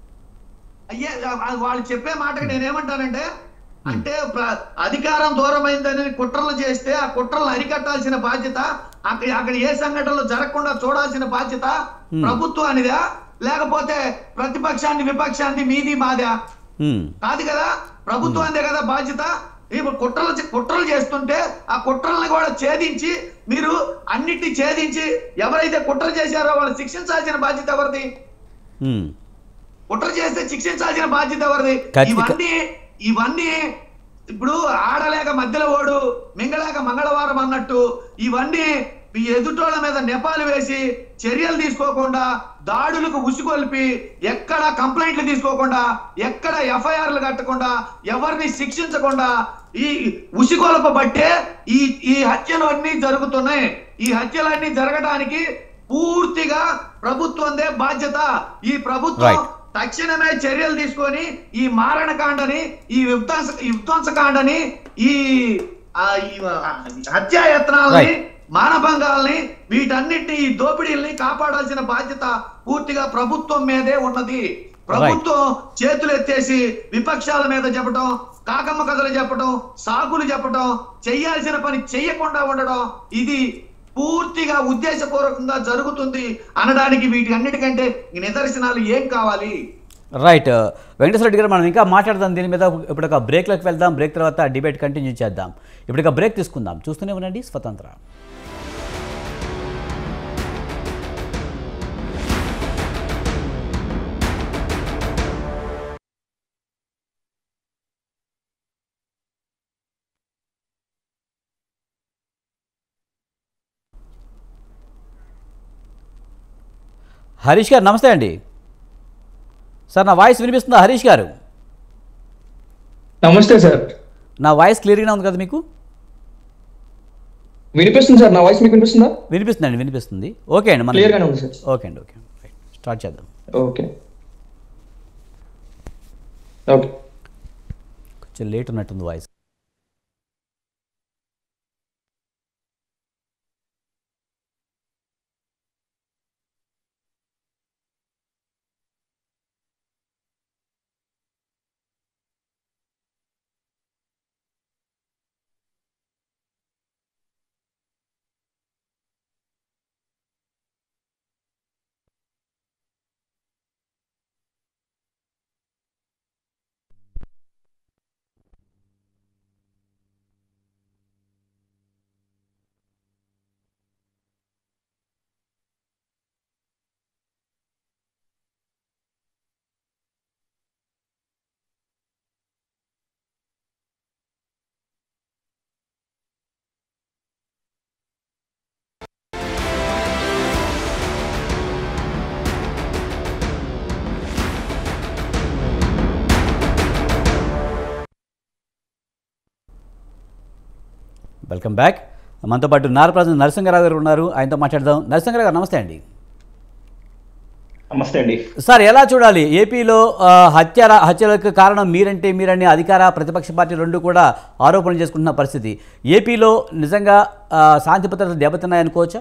[SPEAKER 4] అయ్యే ఆ వాళ్ళు చెప్పే మాటకి నేనేమంటానంటే అంటే ప్ర- అధికారం దూరమైందని కుట్రలు చేస్తే ఆ కుట్రలు అరికట్టాల్సిన బాధ్యత అక్కడ అక్కడ ఏ సంఘటనలు జరగకుండా చూడాల్సిన బాధ్యత ప్రభుత్వానిదా లేకపోతే ప్రతిపక్షాన్ని విపక్షాన్ని మీది మాదా
[SPEAKER 1] ఉమ్,
[SPEAKER 4] కాదు కదా ప్రభుత్వానిదే కదా బాధ్యత ఇప్పుడు కుట్రలు చే- కుట్రలు చేస్తుంటే ఆ కుట్రల్ని కూడా ఛేదించి మీరు అన్నిటిని ఛేదించి ఎవరైతే కుట్ర చేశారో వాళ్ళు శిక్షించాల్సిన బాధ్యత ఎవరిది
[SPEAKER 1] ఉమ్,
[SPEAKER 4] కుట్ర చేస్తే శిక్షించాల్సిన బాధ్యత ఎవరిది
[SPEAKER 1] ఖచ్చిత-
[SPEAKER 4] ఇవన్నీ ఇవన్నీ ఇప్పుడు ఆడలేక మధ్యలో ఓడు మింగలేక మంగళవారం అన్నట్టు ఇవన్నీ ఈ ఎదుటోళ్ళ మీద నెపాలు వేసి చర్యలు తీసుకోకుండా దాడులకు ఉసిగొల్పి ఎక్కడ కంప్లైంట్లు తీసుకోకుండా ఎక్కడ ఎఫ్ఐఆర్లు కట్టకుండా ఎవరిని శిక్షించకుండా ఈ ఉసిగొల్పబట్టే ఈ ఈ హత్యలు అన్ని జరుగుతున్నాయి ఈ హత్యలన్నీ జరగడానికి పూర్తిగా ప్రభుత్వందే బాధ్యత ఈ ప్రభుత్వం
[SPEAKER 1] Right.
[SPEAKER 4] తక్షణమే చర్యలు తీసుకొని ఈ మారణకాండని ఈ విధ్వంస ఈ విధ్వంసకాండని ఈ ఆ, ఈ, ఆ, హత్యాయత్నాలని
[SPEAKER 1] Right.
[SPEAKER 4] మానభంగాల్ని వీటన్నిటిని ఈ దోపిడీల్ని కాపాడాల్సిన బాధ్యత పూర్తిగా ప్రభుత్వం మీదే ఉన్నది ప్రభుత్వం చేతులు ఎత్తేసి విపక్షాల మీద చెప్పడం కాకమ్మ కథలు చెప్పడం సాకులు చెప్పడం చెయ్యాల్సిన పని చెయ్యకుండా ఉండడం ఇది పూర్తిగా ఉద్దేశపూర్వకంగా జరుగుతుంది అనడానికి వీటి అన్నిటికంటే నిదర్శనాలు ఏం కావాలి
[SPEAKER 1] రైట్ వెంకటేశ్వర రెడ్డి గారు మనం ఇంకా మాట్లాడదాం దీని మీద ఇప్పుడు ఒక బ్రేక్లోకి వెళ్దాం బ్రేక్ తర్వాత డిబేట్ కంటిన్యూ చేద్దాం ఇప్పుడు ఒక బ్రేక్ తీసుకుందాం చూస్తూనే ఉండండి స్వతంత్ర హరీష్ గారు నమస్తే అండి సార్ నా వాయిస్ వినిపిస్తుందా హరీష్ గారు
[SPEAKER 5] నమస్తే సార్
[SPEAKER 1] నా వాయిస్ క్లియర్గానే ఉంది కదా మీకు
[SPEAKER 5] వినిపిస్తుంది సార్ నా వాయిస్ మీకు వినిపిస్తుందా
[SPEAKER 1] వినిపిస్తుందండి వినిపిస్తుంది ఓకే అండి
[SPEAKER 5] క్లియర్
[SPEAKER 1] మనం
[SPEAKER 5] గానే ఉంది సార్
[SPEAKER 1] ఓకే అండి ఓకే రైట్ స్టార్ట్ చేద్దాం
[SPEAKER 5] ఓకే ఓకే
[SPEAKER 1] కొంచెం లేట్ ఉన్నట్టుంది వాయిస్ వెల్కమ్ బ్యాక్ మనతో పాటు నారప్రజ నరసింహరావు గారు ఉన్నారు ఆయనతో మాట్లాడదాం నరసింహరావు గారు నమస్తే అండి
[SPEAKER 2] నమస్తే అండి
[SPEAKER 1] సార్ ఎలా చూడాలి ఏపీలో ఆ, హత్య హత్యలకు కారణం మీరంటే మీరని అధికార ప్రతిపక్ష పార్టీ రెండు కూడా ఆరోపణలు చేసుకుంటున్న పరిస్థితి ఏపీలో నిజంగా ఆ, శాంతి భద్రతలు దెబ్బతిన్నాయనుకోవచ్చా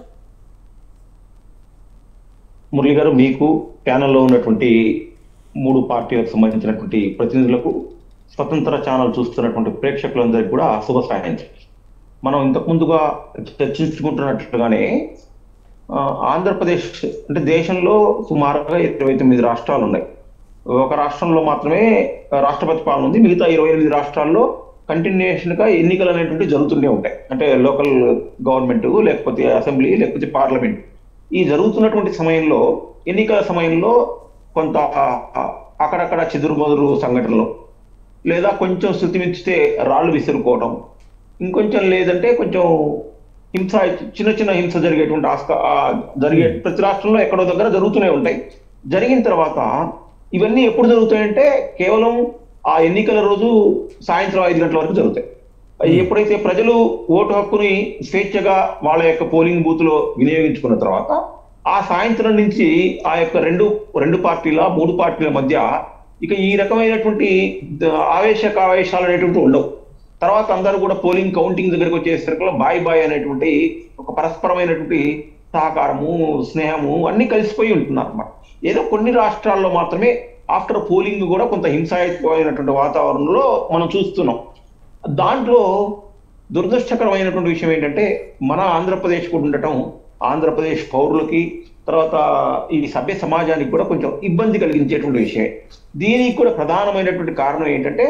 [SPEAKER 2] మురళి గారు మీకు ప్యానెల్లో ఉన్నటువంటి మూడు పార్టీలకు సంబంధించినటువంటి ప్రతినిధులకు స్వతంత్ర ఛానల్ చూస్తున్నటువంటి ప్రేక్షకులందరికీ కూడా శుభ సాయంత్రం మనం ఇంతకు ముందుగా చర్చించుకుంటున్నట్లుగానే ఆ, ఆంధ్రప్రదేశ్ అంటే దేశంలో సుమారుగా ఇరవై తొమ్మిది రాష్ట్రాలు ఉన్నాయి ఒక రాష్ట్రంలో మాత్రమే రాష్ట్రపతి పాలన ఉంది మిగతా ఇరవై ఎనిమిది రాష్ట్రాల్లో కంటిన్యూషన్ గా ఎన్నికలు అనేటువంటి జరుగుతూనే ఉంటాయి అంటే లోకల్ గవర్నమెంట్ లేకపోతే అసెంబ్లీ లేకపోతే పార్లమెంట్ ఈ జరుగుతున్నటువంటి సమయంలో ఎన్నికల సమయంలో కొంత అక్కడక్కడ చెదురుమదురు సంఘటనలు లేదా కొంచెం శృతి మించితే రాళ్ళు విసురుకోవడం ఇంకొంచెం లేదంటే కొంచెం హింస చిన్న చిన్న హింస జరిగేటువంటి ఆస్క ఆ జరిగే ప్రతి రాష్ట్రంలో ఎక్కడో దగ్గర జరుగుతూనే ఉంటాయి జరిగిన తర్వాత ఇవన్నీ ఎప్పుడు జరుగుతాయంటే కేవలం ఆ ఎన్నికల రోజు సాయంత్రం ఐదు గంటల వరకు జరుగుతాయి ఎప్పుడైతే ప్రజలు ఓటు హక్కుని స్వేచ్ఛగా వాళ్ళ యొక్క పోలింగ్ బూత్ లో వినియోగించుకున్న తర్వాత ఆ సాయంత్రం నుంచి ఆ యొక్క రెండు రెండు పార్టీల మూడు పార్టీల మధ్య ఇక ఈ రకమైనటువంటి ద- ఆవేశ కావేశాలు అనేటువంటి ఉండవు తర్వాత అందరూ కూడా పోలింగ్ కౌంటింగ్ దగ్గరికి వచ్చేసరికి బాయ్ బాయ్ అనేటువంటి ఒక పరస్పరమైనటువంటి సహకారము స్నేహము అన్ని కలిసిపోయి ఉంటున్నారు అన్నమాట ఏదో కొన్ని రాష్ట్రాల్లో మాత్రమే ఆఫ్టర్ పోలింగ్ కూడా కొంత హింసాయుతమైనటువంటి వాతావరణంలో మనం చూస్తున్నాం దాంట్లో దురదృష్టకరమైనటువంటి విషయం ఏంటంటే మన ఆంధ్రప్రదేశ్ కూడా ఉండటం ఆంధ్రప్రదేశ్ పౌరులకి తర్వాత ఈ సభ్య సమాజానికి కూడా కొంచెం ఇబ్బంది కలిగించేటువంటి విషయమే దీనికి కూడా ప్రధానమైనటువంటి కారణం ఏంటంటే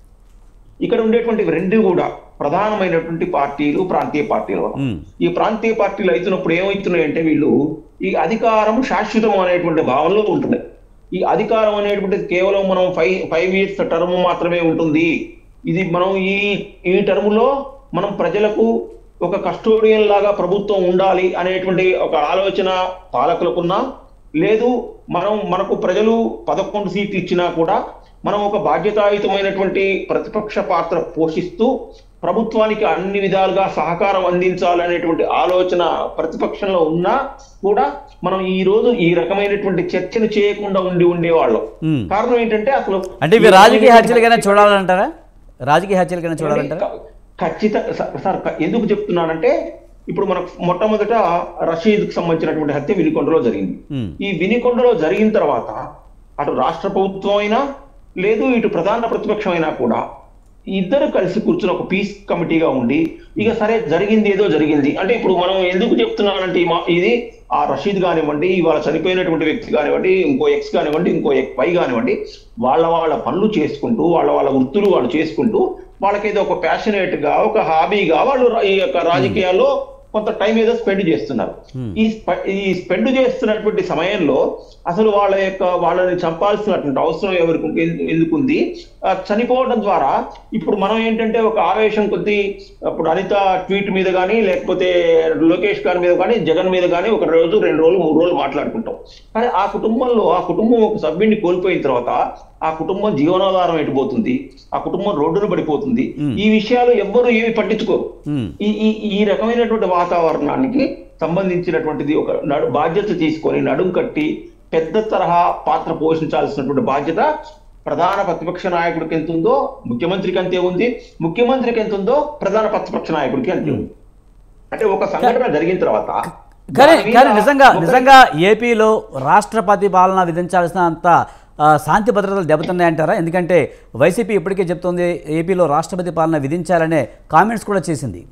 [SPEAKER 2] ఇక్కడ ఉండేటువంటి రెండు కూడా ప్రధానమైనటువంటి పార్టీలు ప్రాంతీయ పార్టీలు
[SPEAKER 1] మ్మ్.
[SPEAKER 2] ఈ ప్రాంతీయ పార్టీలు అవుతున్నప్పుడు ఏమవుతున్నాయంటే వీళ్ళు ఈ అధికారం శాశ్వతం అనేటువంటి భావనలో ఉంటున్నాయి ఈ అధికారం అనేటువంటిది కేవలం మనం ఫైవ్ ఫైవ్ ఇయర్స్ టర్మ్ మాత్రమే ఉంటుంది ఇది మనం ఈ ఈ టర్ములో మనం ప్రజలకు ఒక కస్టోడియన్ లాగా ప్రభుత్వం ఉండాలి అనేటువంటి ఒక ఆలోచన పాలకులకున్నా లేదు మనం మనకు ప్రజలు పదకొండు సీట్లు ఇచ్చినా కూడా మనం ఒక బాధ్యతాయుతమైనటువంటి ప్రతిపక్ష పాత్ర పోషిస్తూ ప్రభుత్వానికి అన్ని విధాలుగా సహకారం అందించాలనేటువంటి ఆలోచన ప్రతిపక్షంలో ఉన్నా కూడా మనం ఈ రోజు ఈ రకమైనటువంటి చర్చను చేయకుండా ఉండి ఉండేవాళ్ళం
[SPEAKER 1] మ్మ్.
[SPEAKER 2] కారణం ఏంటంటే అసలు
[SPEAKER 1] అంటే ఇవి రాజకీయ హత్యలుగానే చూడాలంటారా రాజకీయ హత్యలుగానే చూడాలంటారా
[SPEAKER 2] ఖచ్చిత సార్ సార్, ఎందుకు చెప్తున్నానంటే ఇప్పుడు మనకు మొట్టమొదట రషీద్కి సంబంధించినటువంటి హత్య వినికొండలో జరిగింది
[SPEAKER 1] మ్మ్.
[SPEAKER 2] ఈ వినికొండలో జరిగిన తర్వాత అటు రాష్ట్ర ప్రభుత్వం అయినా లేదు ఇటు ప్రధాన ప్రతిపక్షం అయినా కూడా ఇద్దరు కలిసి కూర్చుని ఒక పీస్ కమిటీగా ఉండి ఇక సరే జరిగింది ఏదో జరిగింది అంటే ఇప్పుడు మనం ఎందుకు చెప్తున్నానంటే ఈ మా- ఇది ఆ రషీద్ కానివ్వండి ఇవాళ చనిపోయినటువంటి వ్యక్తి కానివ్వండి ఇంకో ఎక్స్ కానివ్వండి ఇంకో ఎక్ వై కానివ్వండి వాళ్ళ వాళ్ళ పనులు చేసుకుంటూ వాళ్ళ వాళ్ళ వృత్తులు వాళ్ళు చేసుకుంటూ వాళ్ళకి ఏదో ఒక ప్యాషనేట్ గా ఒక హాబీగా వాళ్ళు రా- ఈ యొక్క రాజకీయాల్లో కొంత టైం ఏదో స్పెండ్ చేస్తున్నారు ఈ స్ప- ఈ స్పెండ్ చేస్తున్నటువంటి సమయంలో అసలు వాళ్ళ యొక్క వాళ్ళని చంపాల్సినటువంటి అవసరం ఎవరికి ఉంది- ఎందు- ఎందుకుంది ఆ, చనిపోవడం ద్వారా ఇప్పుడు మనం ఏంటంటే ఒక ఆవేశం కొద్దీ అప్పుడు అనిత ట్వీట్ మీద కానీ లేకపోతే లోకేష్ గారి మీద కానీ జగన్ మీద కానీ ఒక రోజు రెండు రోజులు మూడు రోజులు మాట్లాడుకుంటాం కానీ ఆ కుటుంబంలో ఆ కుటుంబం ఒక సభ్యుడిని కోల్పోయిన తర్వాత ఆ కుటుంబం జీవనాధారం ఎటుపోతుంది ఆ కుటుంబం రోడ్డున పడిపోతుంది ఈ విషయాలు ఎవ్వరూ ఏమి పట్టించుకోరు
[SPEAKER 1] మ్మ్.
[SPEAKER 2] ఈ ఈ ఈ రకమైనటువంటి వాతావరణానికి సంబంధించినటువంటిది ఒక నడు బాధ్యత తీసుకొని నడుం కట్టి పెద్ద తరహా పాత్ర పోషించాల్సినటువంటి బాధ్యత ప్రధాన ప్రతిపక్ష నాయకుడికి ఎంత ఉందో ముఖ్యమంత్రికి అంతే ఉంది ముఖ్యమంత్రికి ఎంత ఉందో ప్రధాన ప్రతిపక్ష నాయకుడికి అంతే ఉంది అంటే ఒక సంఘటన జరిగిన తర్వాత
[SPEAKER 1] కానీ
[SPEAKER 2] దాని మీద
[SPEAKER 1] కానీ నిజంగా
[SPEAKER 2] ఒక-
[SPEAKER 1] నిజంగా ఏపీలో రాష్ట్రపతి పాలన విధించాల్సినంత ఆ, శాంతి భద్రతలు దెబ్బతున్నాయంటారా ఎందుకంటే వైసీపీ ఇప్పటికే చెప్తోంది ఏపీలో రాష్ట్రపతి పాలన విధించాలనే కామెంట్స్ కూడా చేసింది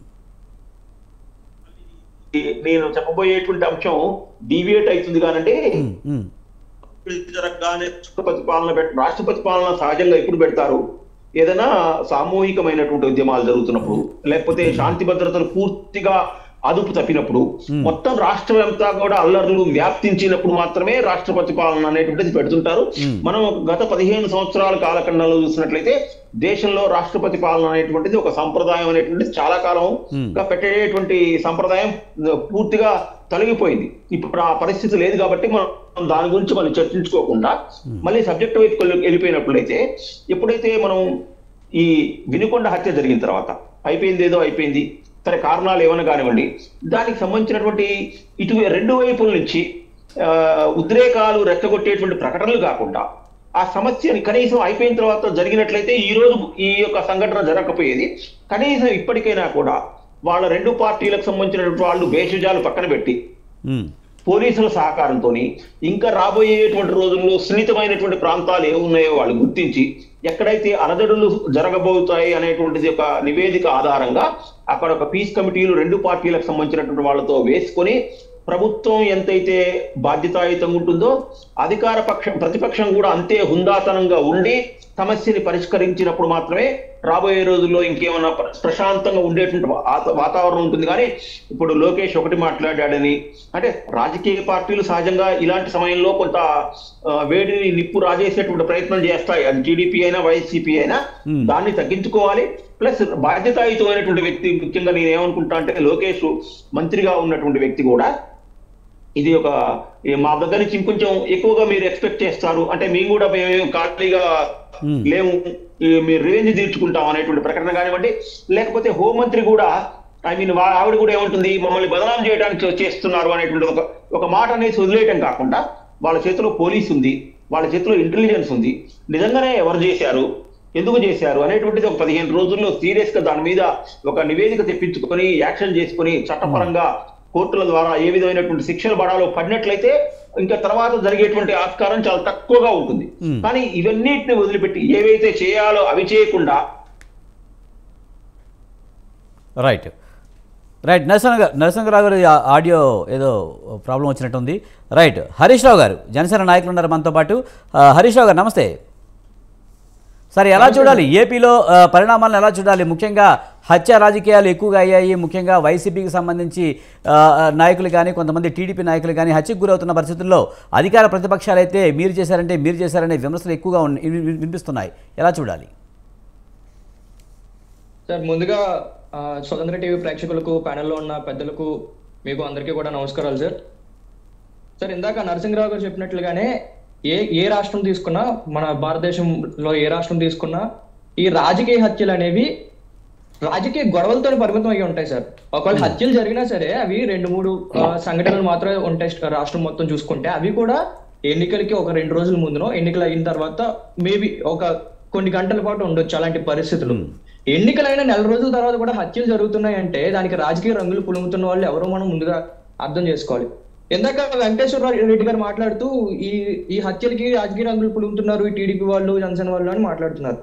[SPEAKER 2] నేను చెప్పబోయేటువంటి అంశం డీవియేట్ అవుతుంది కానంటే
[SPEAKER 1] మ్మ్, మ్మ్.
[SPEAKER 2] జరగగానే రాష్ట్రపతి పాలన పెట్ రాష్ట్రపతి పాలన సహజంగా ఎప్పుడు పెడతారు ఏదైనా సామూహికమైనటువంటి ఉద్యమాలు జరుగుతున్నప్పుడు లేకపోతే శాంతి భద్రతలు పూర్తిగా అదుపు తప్పినప్పుడు మొత్తం రాష్ట్రం అంతా కూడా అల్లర్లు వ్యాప్తించినప్పుడు మాత్రమే రాష్ట్రపతి పాలన అనేటువంటిది పెడుతుంటారు మనం ఒక గత పదిహేను సంవత్సరాల కాలఖండంలో చూసినట్లయితే దేశంలో రాష్ట్రపతి పాలన అనేటువంటిది ఒక సంప్రదాయం అనేటువంటిది చాలా కాలంగా పెట్టేటువంటి సంప్రదాయం పూర్తిగా తొలగిపోయింది ఇప్పుడు ఆ పరిస్థితి లేదు కాబట్టి మనం దాని గురించి మళ్ళీ చర్చించుకోకుండా మళ్ళీ సబ్జెక్ట్ వైపు వెళ్ళి- వెళ్ళిపోయినట్లయితే ఎప్పుడైతే మనం ఈ వినుకొండ హత్య జరిగిన తర్వాత అయిపోయింది ఏదో అయిపోయింది సరే కారణాలు ఏమైనా కానివ్వండి దానికి సంబంధించినటువంటి ఇటు రెండు వైపుల నుంచి ఆ, ఉద్రేకాలు రెచ్చగొట్టేటువంటి ప్రకటనలు కాకుండా ఆ సమస్యని కనీసం అయిపోయిన తర్వాత జరిగినట్లయితే ఈ రోజు ఈ యొక్క సంఘటన జరగకపోయేది కనీసం ఇప్పటికైనా కూడా వాళ్ళ రెండు పార్టీలకు సంబంధించినటువంటి వాళ్ళు భేషజాలు పక్కన పెట్టి
[SPEAKER 1] మ్మ్.
[SPEAKER 2] పోలీసుల సహకారంతో ఇంకా రాబోయేటువంటి రోజుల్లో సున్నితమైనటువంటి ప్రాంతాలు ఏమున్నాయో వాళ్ళు గుర్తించి ఎక్కడైతే అలజడులు జరగబోతాయి అనేటువంటిది ఒక నివేదిక ఆధారంగా అక్కడ ఒక పీస్ కమిటీలు రెండు పార్టీలకు సంబంధించినటువంటి వాళ్ళతో వేసుకొని ప్రభుత్వం ఎంతైతే బాధ్యతాయుతంగా ఉంటుందో అధికార పక్షం ప్రతిపక్షం కూడా అంతే హుందాతనంగా ఉండి సమస్యని పరిష్కరించినప్పుడు మాత్రమే రాబోయే రోజుల్లో ఇంకేమైనా ప్ర- ప్రశాంతంగా ఉండేటువంటి వాత- వాతావరణం ఉంటుంది కానీ ఇప్పుడు లోకేష్ ఒకటి మాట్లాడాడని అంటే రాజకీయ పార్టీలు సహజంగా ఇలాంటి సమయంలో కొంత ఆ, వేడిని నిప్పు రాజేసేటువంటి ప్రయత్నం చేస్తాయి అది టీడీపీ అయినా వైసీపీ అయినా
[SPEAKER 1] Hmm.
[SPEAKER 2] దాన్ని తగ్గించుకోవాలి ప్లస్ బాధ్యతాయుతమైనటువంటి వ్యక్తి ముఖ్యంగా నేను ఏమనుకుంటా అంటే లోకేష్ మంత్రిగా ఉన్నటువంటి వ్యక్తి కూడా ఇది ఒక ఈ మా దగ్గర నుంచి ఇంకొంచెం ఎక్కువగా మీరు ఎక్స్పెక్ట్ చేస్తారు అంటే మేము కూడా మేము ఖాళీగా
[SPEAKER 1] Hmm.
[SPEAKER 2] లేము ఈ మీరు రివెంజ్ తీర్చుకుంటాం అనేటువంటి ప్రకటన కానివ్వండి లేకపోతే హోంమంత్రి కూడా ఐ మీన్ ఆవిడ కూడా ఏముంటుంది మమ్మల్ని బదనాం చేయడానికి చే- చేస్తున్నారు అనేటువంటి ఒక ఒక మాట అనేసి వదిలేయటం కాకుండా వాళ్ళ చేతిలో పోలీస్ ఉంది వాళ్ళ చేతిలో ఇంటెలిజెన్స్ ఉంది నిజంగానే ఎవరు చేశారు ఎందుకు చేశారు అనేటువంటిది ఒక పదిహేను రోజుల్లో సీరియస్ గా దాని మీద ఒక నివేదిక తెప్పించుకొని యాక్షన్ చేసుకొని చట్టపరంగా కోర్టుల ద్వారా ఏ విధమైనటువంటి శిక్షలు పడాలో పడినట్లయితే ఇంకా తర్వాత జరిగేటువంటి ఆస్కారం చాలా తక్కువగా ఉంటుంది
[SPEAKER 1] Hmm.
[SPEAKER 2] కానీ ఇవన్నిటిని వదిలిపెట్టి ఏవైతే చేయాలో అవి చేయకుండా
[SPEAKER 1] రైట్ రైట్ నరసింహ గారు నరసింహరావు గారు ఆ- ఆడియో ఏదో ప్రాబ్లం వచ్చినట్టుంది రైట్ హరీష్ రావు గారు జనసేన నాయకులు ఉన్నారు మనతో పాటు ఆ, హరీష్ రావు గారు నమస్తే సరే ఎలా చూడాలి ఏపీలో ఆ, పరిణామాలను ఎలా చూడాలి ముఖ్యంగా హత్య రాజకీయాలు ఎక్కువగా అయ్యాయి ముఖ్యంగా వైసీపీకి సంబంధించి ఆ, ఆ, నాయకులు కానీ కొంతమంది టీడీపీ నాయకులు కానీ హత్యకు గురవుతున్న పరిస్థితుల్లో అధికార ప్రతిపక్షాలు అయితే మీరు చేశారంటే మీరు చేశారనే విమర్శలు ఎక్కువగా ఉన్న- విని- వినిపిస్తున్నాయి ఎలా చూడాలి
[SPEAKER 5] సార్ ముందుగా ఆ, స్వతంత్ర టీవీ ప్రేక్షకులకు ప్యానెల్లో ఉన్న పెద్దలకు మీకు అందరికీ కూడా నమస్కారాలు సార్ సార్ ఇందాక నరసింహరావు గారు చెప్పినట్లుగానే ఏ ఏ రాష్ట్రం తీసుకున్నా మన భారతదేశంలో ఏ రాష్ట్రం తీసుకున్నా ఈ రాజకీయ హత్యలు అనేవి రాజకీయ గొడవలతో పరిమితం అయ్యి ఉంటాయి సార్ ఒకవేళ హత్యలు జరిగినా సరే అవి రెండు మూడు ఆ, సంఘటనలు మాత్రమే ఉంటాయి రాష్ట్రం మొత్తం చూసుకుంటే అవి కూడా ఎన్నికలకి ఒక రెండు రోజుల ముందునో ఎన్నికలు అయిన తర్వాత మేబీ ఒక కొన్ని గంటల పాటు ఉండొచ్చు అలాంటి పరిస్థితులు ఎన్నికలైన నెల రోజుల తర్వాత కూడా హత్యలు జరుగుతున్నాయంటే దానికి రాజకీయ రంగులు పులుముతున్న వాళ్ళు ఎవరో మనం ముందుగా అర్థం చేసుకోవాలి ఇందాక వెంకటేశ్వర రెడ్డి గారు మాట్లాడుతూ ఈ ఈ హత్యలకి రాజకీయ రంగులు పులుముతున్నారు ఈ టీడీపీ వాళ్ళు జనసేన వాళ్ళు అని మాట్లాడుతున్నారు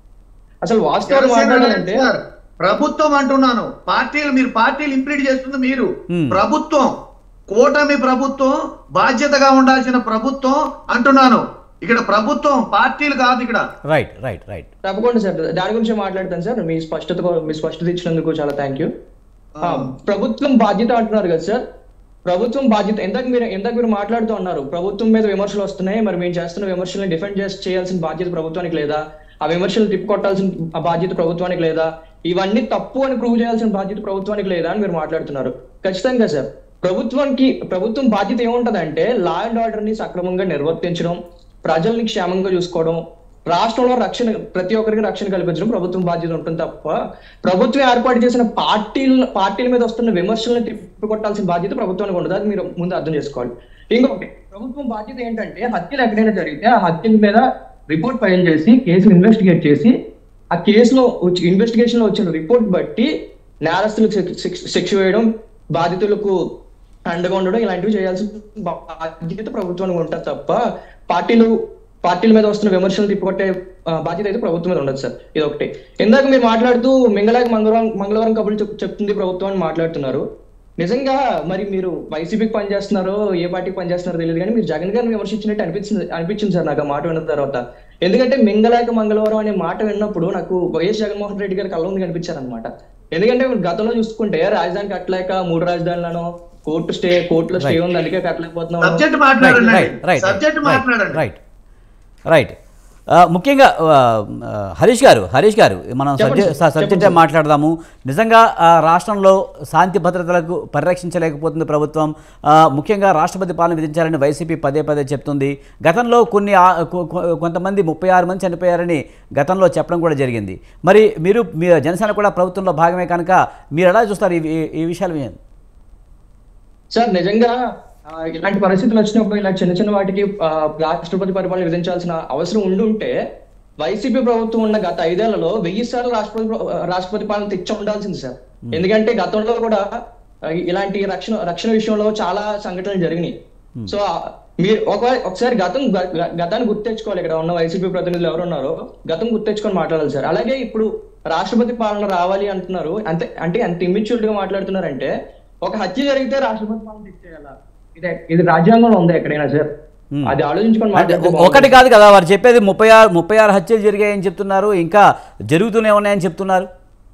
[SPEAKER 5] అసలు వాస్తవాలు
[SPEAKER 4] జనసేన
[SPEAKER 5] మాట్లాడాలంటే
[SPEAKER 4] సార్, ప్రభుత్వం అంటున్నాను పార్టీలు మీరు పార్టీలు ఇంప్లీట్ చేస్తుంది మీరు
[SPEAKER 1] Hmm.
[SPEAKER 4] ప్రభుత్వం కూటమి ప్రభుత్వం బాధ్యతగా ఉండాల్సిన ప్రభుత్వం అంటున్నాను ఇక్కడ ప్రభుత్వం పార్టీలు కాదు ఇక్కడ
[SPEAKER 1] రైట్ రైట్ రైట్
[SPEAKER 5] తప్పకుండా సార్ దాని గురించి మాట్లాడతాను సార్ మీ స్పష్టత మీ స్పష్టత ఇచ్చినందుకు చాలా థ్యాంక్ యూ ప్రభుత్వం బాధ్యత అంటున్నారు కదా సార్ ప్రభుత్వం బాధ్యత ఎందాక మీరు ఎందాక మీరు మాట్లాడుతూ ఉన్నారు ప్రభుత్వం మీద విమర్శలు వస్తున్నాయి మరి మేము చేస్తున్న విమర్శలను డిఫెండ్ చేసి చేయాల్సిన బాధ్యత ప్రభుత్వానికి లేదా ఆ విమర్శలు తిప్పికొట్టాల్సిన ఆ బాధ్యత ప్రభుత్వానికి లేదా ఇవన్నీ తప్పు అని ప్రూవ్ చేయాల్సిన బాధ్యత ప్రభుత్వానికి లేదా అని మీరు మాట్లాడుతున్నారు ఖచ్చితంగా సార్ ప్రభుత్వానికి ప్రభుత్వం బాధ్యత ఏముంటదంటే లా అండ్ ఆర్డర్ ని సక్రమంగా నిర్వర్తించడం ప్రజల్ని క్షేమంగా చూసుకోవడం రాష్ట్రంలో రక్షణ ప్రతి ఒక్కరికి రక్షణ కల్పించడం ప్రభుత్వం బాధ్యత ఉంటుంది తప్ప ప్రభుత్వం ఏర్పాటు చేసిన పార్టీల పార్టీల మీద వస్తున్న విమర్శలను తిప్పికొట్టాల్సిన బాధ్యత ప్రభుత్వానికి ఉండదు అది మీరు ముందు అర్థం చేసుకోవాలి ఇంకొకటి ప్రభుత్వం బాధ్యత ఏంటంటే హత్యలు ఎక్కడైనా జరిగితే ఆ హత్యల మీద రిపోర్ట్ ఫైల్ చేసి కేసులు ఇన్వెస్టిగేట్ చేసి ఆ కేసులో ఇన్వెస్టిగేషన్ లో వచ్చిన రిపోర్ట్ బట్టి నేరస్తులకు శిక్ష- శిక్ష- శిక్ష వేయడం బాధితులకు అండగా ఉండడం ఇలాంటివి చేయాల్సిన బాధ్యత ప్రభుత్వానికి ఉంటుంది తప్ప పార్టీలు పార్టీల మీద వస్తున్న విమర్శలు తిప్పుకొట్టే ఆ, బాధ్యత అయితే ప్రభుత్వం మీద ఉండదు సార్ ఇది ఒకటి ఇందాక మీరు మాట్లాడుతూ మింగళాకి మంగళవారం మంగళవారం కబుర్లు చెప్- చెప్తుంది ప్రభుత్వం అని మాట్లాడుతున్నారు నిజంగా మరి మీరు వైసీపీకి పనిచేస్తున్నారో ఏ పార్టీకి పనిచేస్తున్నారో తెలియదు కానీ మీరు జగన్ గారిని విమర్శించినట్టు అనిపించింది అనిపించింది సార్ నాకు ఆ మాట విన్న తర్వాత ఎందుకంటే మింగళాక మంగళవారం అనే మాట విన్నప్పుడు నాకు వైఎస్ జగన్మోహన్ రెడ్డి గారి కళ్ళ ముందు కనిపించారు అనమాట ఎందుకంటే గతంలో చూసుకుంటే రాజధాని కట్టలేక మూడు రాజధానులను కోర్టు స్టే కోర్టులో స్టే ఉంది అందుకే కట్టలేకపోతున్నాం
[SPEAKER 4] సబ్జెక్ట్
[SPEAKER 1] రైట్
[SPEAKER 4] మాట్లాడండి
[SPEAKER 1] రైట్ రైట్
[SPEAKER 4] సబ్జెక్ట్ మాట్లాడండి
[SPEAKER 1] రైట్ రైట్ ఆ, ముఖ్యంగా ఆ, ఆ, హరీష్ గారు హరీష్ గారు మనం
[SPEAKER 5] చెప్పండి
[SPEAKER 1] సబ్జెక్ట్
[SPEAKER 5] సార్,
[SPEAKER 1] సబ్జెక్టే
[SPEAKER 5] చెప్పండి సార్.
[SPEAKER 1] మాట్లాడదాము నిజంగా ఆ, రాష్ట్రంలో శాంతి భద్రతలకు పరిరక్షించలేకపోతుంది ప్రభుత్వం ఆ, ముఖ్యంగా రాష్ట్రపతి పాలన విధించాలని వైసీపీ పదే పదే చెప్తుంది గతంలో కొన్ని ఆ- కొ- కొ- కొంతమంది ముప్పై ఆరు మంది చనిపోయారని గతంలో చెప్పడం కూడా జరిగింది మరి మీరు మీ జనసేన కూడా ప్రభుత్వంలో భాగమే కనుక మీరు ఎలా చూస్తారు ఈ ఈ- ఈ విషయాల మీద
[SPEAKER 5] సార్ నిజంగా ఆ, ఇలాంటి పరిస్థితులు వచ్చినప్పుడు ఇలా చిన్న చిన్న వాటికి ఆ, రాష్ట్రపతి పరిపాలన విధించాల్సిన అవసరం ఉండుంటే వైసీపీ ప్రభుత్వం ఉన్న గత ఐదేళ్లలో వెయ్యి సార్లు రాష్ట్రపతి ప్ర- రాష్ట్రపతి పాలన తెచ్చి ఉండాల్సింది సార్ ఎందుకంటే గతంలో కూడా ఆ, ఇలాంటి రక్షణ రక్షణ విషయంలో చాలా సంఘటనలు జరిగినాయి సో ఆ, మీరు ఒకవేళ ఒకసారి గతం గ- గ- గతాన్ని గుర్తు తెచ్చుకోవాలి ఇక్కడ ఉన్న వైసీపీ ప్రతినిధులు ఎవరు ఉన్నారో గతం గుర్తు తెచ్చుకొని మాట్లాడాలి సార్ అలాగే ఇప్పుడు రాష్ట్రపతి పాలన రావాలి అంటున్నారు అంతే అంటే అంత ఇమ్మిచ్యూర్డ్ గా మాట్లాడుతున్నారంటే ఒక హత్య జరిగితే రాష్ట్రపతి పాలన తెచ్చేయాలా ఇది ఇది రాజ్యాంగంలో ఉందా ఎక్కడైనా సార్
[SPEAKER 1] Hmm.
[SPEAKER 5] అది ఆలోచించుకొని
[SPEAKER 1] అంటే
[SPEAKER 5] మాట్లాడితే
[SPEAKER 1] ఒ-
[SPEAKER 5] బాగుంటుంది.
[SPEAKER 1] ఒకటి కాదు కదా వారు చెప్పేది ముప్పై ఆరు ముప్పై ఆరు హత్యలు జరిగాయని చెప్తున్నారు ఇంకా జరుగుతూనే ఉన్నాయని చెప్తున్నారు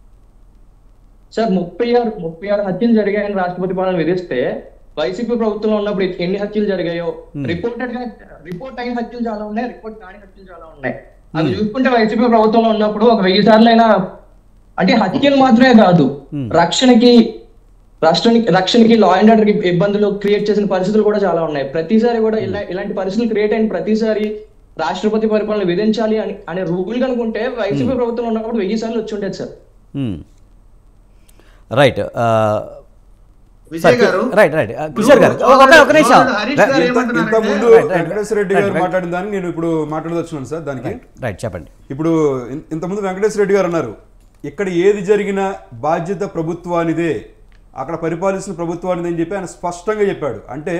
[SPEAKER 5] సార్ ముప్పై ఆరు ముప్పై ఆరు హత్యలు జరిగాయని రాష్ట్రపతి పాలన విధిస్తే వైసీపీ ప్రభుత్వంలో ఉన్నప్పుడు ఎన్ని హత్యలు జరిగాయో రిపోర్టెడ్ గా రిపోర్ట్ అయిన హత్యలు చాలా ఉన్నాయి రిపోర్ట్ కాని హత్యలు చాలా ఉన్నాయి అవి చూసుకుంటే వైసీపీ ప్రభుత్వంలో ఉన్నప్పుడు ఒక వెయ్యి సార్లు అయినా అంటే హత్యలు మాత్రమే కాదు రక్షణకి రాష్ట్రానికి రక్షణకి లా అండ్ ఆర్డర్ కి ఇబ్బందులు క్రియేట్ చేసిన పరిస్థితులు కూడా చాలా ఉన్నాయి ప్రతిసారి కూడా ఇలా ఇలాంటి పరిస్థితులు క్రియేట్ అయిన ప్రతిసారి రాష్ట్రపతి పరిపాలన విధించాలి అని అనే రూల్ కనుకుంటే వైసీపీ ప్రభుత్వం ఉన్నప్పుడు వెయ్యి సార్లు వచ్చి ఉండేది సార్
[SPEAKER 1] మ్మ్. రైట్ ఆ,
[SPEAKER 4] విజయ్ గారు
[SPEAKER 1] రైట్ రైట్ ఆ, కిషోర్ గారు ఒక ఒక- ఒక నిమిషం
[SPEAKER 4] సోదరుడు హరీష్ గారు
[SPEAKER 3] ఇంత ఇంత
[SPEAKER 4] ఏమంటున్నారంటే
[SPEAKER 3] ముందు
[SPEAKER 1] right, right,
[SPEAKER 3] Venkateswara Reddy
[SPEAKER 1] right,
[SPEAKER 3] గారు
[SPEAKER 1] రైట్.
[SPEAKER 3] మాట్లాడిన దాన్ని నేను ఇప్పుడు మాట్లాడదొచ్చున్నాను సార్ దానికి
[SPEAKER 1] రైట్ చెప్పండి
[SPEAKER 3] ఇప్పుడు ఇన్- ఇంతకుముందు వెంకటేశ్వర రెడ్డి గారు అన్నారు ఇక్కడ ఏది జరిగినా బాధ్యత ప్రభుత్వానిదే అక్కడ పరిపాలిస్తున్న ప్రభుత్వానిదే అని చెప్పి ఆయన స్పష్టంగా చెప్పాడు అంటే